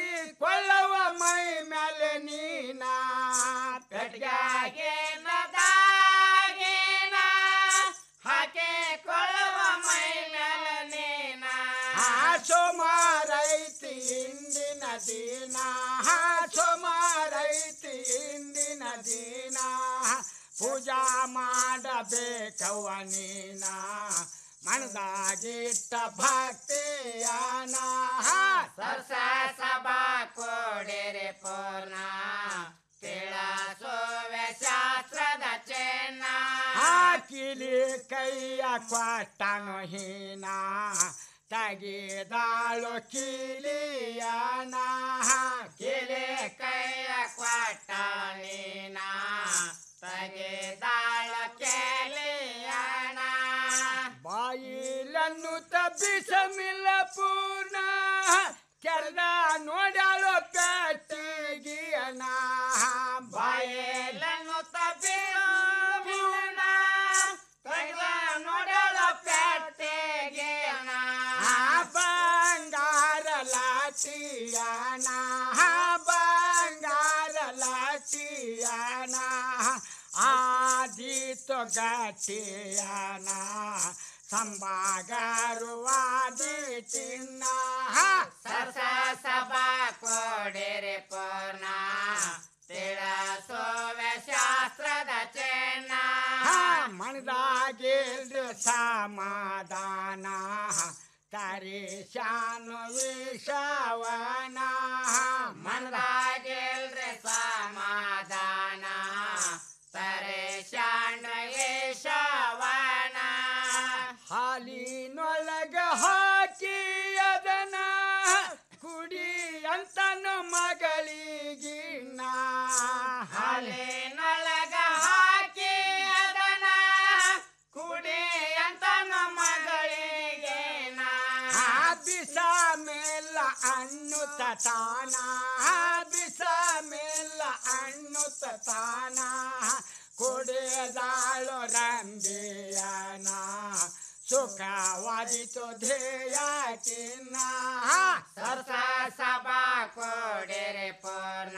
ಹಾಕಿಕೊಳ್ಳುವ ಮೈ ಮೇಲೆ ನೀನ ಪೆಟ್ಗಾಗಿನದ ದಿನ ಸೋಮಾರೈತಿ ಇಂದಿನ ದಿನ ಪೂಜಾ ಮಾಡಬೇಕವ್ವ ನೀನ ಮನದಾಗಿಟ್ಟ ಭಕ್ತಿಯನ ಸರ್ಸ ಸಭಾ ಕೊಡಿರಿ ಪೂರ್ಣ ತಿಳಿಸೋವೆ ಶಾಸ್ತ್ರದ ಚೆನ್ನ ಕಿಲಿ ಕೈಯ ಕೊಟ್ಟನು ಹೀನ ತೆಗೆದಾಳು ಕಿಲಿಯನ ಕಿಲಿ ಕೈಯ ಕೊಟ್ಟಳೀನ ತೆಗೆದಾಳು ಕೇಲಿಯನ ಬಾಯಿಲನ್ನು ತಬ್ಬಿಸಮಿಲ್ಲ ಪೂರ್ಣ ಕೆರ್ದ ನೋಡಲು ಪೆಟ್ಟಿಗಿಯನ ಬಾಯಿಲನ್ನು ತಬ್ಬಿಸಮಿಲ್ಲ ಕೆರ್ದ ನೋಡಲು ಪೆಟ್ಟಿಗಿಯನ ಬಂಗಾರ ಲಾಟಿಯನ ಬಂಗಾರ ಲಾಟಿಯನ ಆದಿತ್ತು ಗಟ್ಟಿಯನ ಸಂಬಾಗರುವಾದಿ ಚಿನ್ನ ಸರ್ಸ ಸಭಾ ಕೊಡಿರಿ ಪೂರ್ಣ ತಿಳಿಸೋವೆ ಶಾಸ್ತ್ರದ ಚೆನ್ನ ಮನದಾಗಿಲ್ರಿ ಸಮಾಧಾನ ತರಿಶಾನು ವಿಷವನ ಮನದಾಗಿಲ್ರಿ ಸಮಾಧಾನ ತರೇಶಾನ ಯೇಶವನ ಹಾಲಿನೊಳಗ ಹಾಕಿ ಅದನ ಕುಡಿ ಅಂತನು ಮಗಳಿಗಿನ್ನ ಹಾಲಿನೊಳಗ ಹಾಕಿ ಅದನ ಕುಡಿ ಅಂತನು ಮಗಳಿಗಿನ ಬಿಸ ಮೇಲ ಅನ್ನುತ್ತ ತಾನ ಬಿಸ ಮೇಲ ಅನ್ನುತ್ತ ತಾನ ಕುಡಿದಾಳು ರಂಬಿಯನ ಸುಖವಾದಿತು ಧ್ಯೇಯ ಚಿನ್ನ ಸರ್ಸ ಸಭಾ ಕೊಡಿರಿ ಪೂರ್ಣ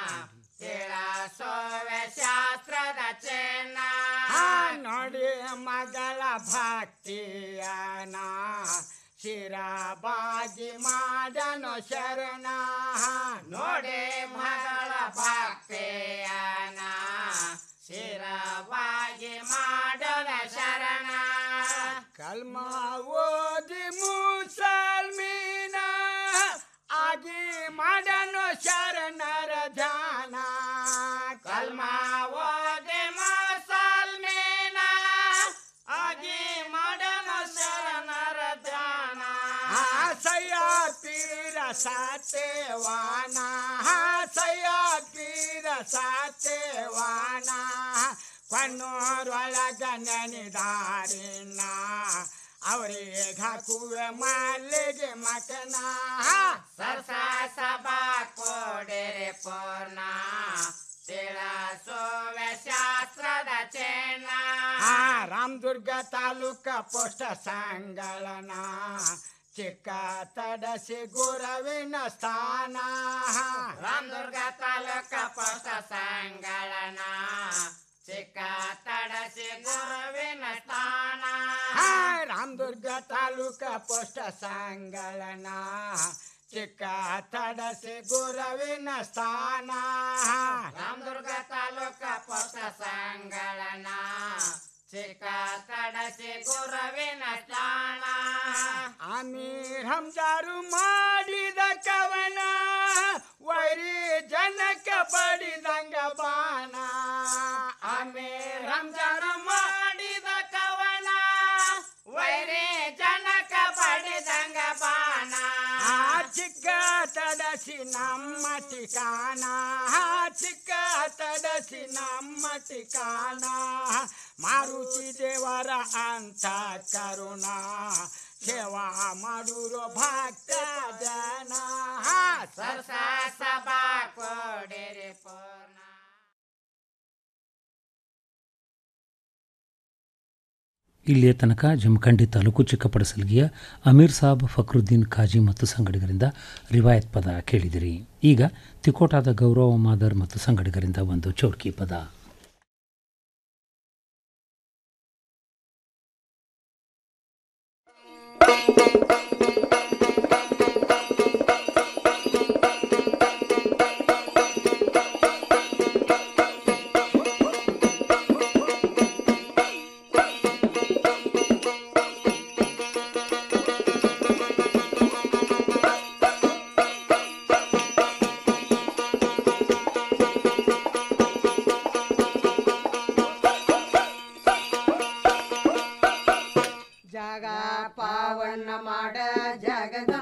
ತಿಳಿಸೋವೆ ಶಾಸ್ತ್ರದ ಚಿನ್ನ ನೋಡಿ ಮಗಳ ಭಕ್ತಿಯನ ಶಿರಬಾಗಿ ಮಾಡನು ಶರಣ ನೋಡಿ ಮಗಳ ಭಕ್ತಿಯನ ಶಿರವಾಗಿ ಮಾಡದ ಶರಣ ಕಲ್ಮ ಓದಿ ಮುಸಲ್ಮೀನ ಆಗಿ ಮಾಡನು ಶರಣರ ಧ್ಯಾನ ಕಲ್ಮ ಓದಿ ಮುಸಲ್ಮೀನ ಆಗಿ ಮಾಡನು ಶರಣರ ಧ್ಯಾನ ಸಯ್ಯ ಪೀರ ಸತ್ಯವಾನ ಸಯ್ಯ ಪೀರ ಸತ್ಯವಾನ ಕೊನ್ನೂರೊಳಗ ನೆನೆದಾರಿನ ಅವರಿಗೆ ಹಾಕುವೆ ಮಲ್ಲಿಗೆ ಮಕನ ಸರ್ಸ ಸಭಾ ಕೊಡಿರಿ ಪೂರ್ಣ ತಿಳಿಸೋವೆ ಶಾಸ್ತ್ರದ ಚೆನ್ನ ರಾಮದುರ್ಗ ತಾಲೂಕ ಪೋಸ್ಟ್ ಸಂಗಳನ ಚಿಕ್ಕ ತಡಸಿ ಗುರವಿನ ಸ್ಥಾನ ರಾಮದುರ್ಗ ತಾಲೂಕ ಪೋಸ್ಟ್ ಸಂಗಳನ ಚಿಕ್ಕ ತಡಸಿ ಗುರುವಿನ ಸ್ಥಾನ ರಾಮದುರ್ಗ ತಾಲೂಕ ಪೋಸ್ಟ್ ಸಂಗಳನ ಚಿಕ್ಕ ತಡಸಿ ಗುರುವಿನ ಸ್ಥಾನ ರಾಮದುರ್ಗ ತಾಲೂಕ ಪೋಸ್ಟ್ ಸಂಗಳನ ಚಿಕ್ಕ ತಡಸಿ ಗುರುವಿನ ಸ್ಥಾನ ಅಮೀರ್ ಹಂಜಾರು ಮಾಡಿದ ಕವನ ವೈರಿ ಜನಕ ಬಡಿದಂಗ ಬಾಣ ಅಮೀರ್ ಹಂಜಾರು ಮಾಡಿದ ಕವನ ವೈರಿ ಜನಕ ಬಡಿದಂಗ ಬಾಣ ಚಿಕ್ಕ ತಡಸಿ ನಮ್ಮ ಠಿಕಾಣ ಚಿಕ್ಕ ತಡಸಿ ನಮ್ಮ ಠಿಕಾಣ ಮಾರುತಿ ದೇವರ ಅಂತ ಕರುಣ ಸೇವಾ ಮಾಡುರೋ ಭಕ್ತ ಜನ ಸರ್ಸ ಸಭಾ ಕೊಡಿರಿ ಪೂರ್ಣ ಇಲ್ಲಿಯ ತನಕ ಜಮಖಂಡಿ ತಾಲೂಕು ಚಿಕ್ಕಪಡಸಲ್ಗಿಯ ಅಮೀರ್ ಸಾಬ್ ಫಕ್ರುದ್ದೀನ್ ಖಾಜಿ ಮತ್ತು ಸಂಗಡಿಗರಿಂದ ರಿವಾಯತ್ ಪದ ಕೇಳಿದಿರಿ ಈಗ ತಿಕೋಟಾದ ಗೌರವ ಮಾದರ್ ಮತ್ತು ಸಂಗಡಿಗರಿಂದ ಒಂದು ಚೌಡ್ಕಿ ಪದ ಜಾಗ ಪಾವನ ಮಾಡ ಜಗದ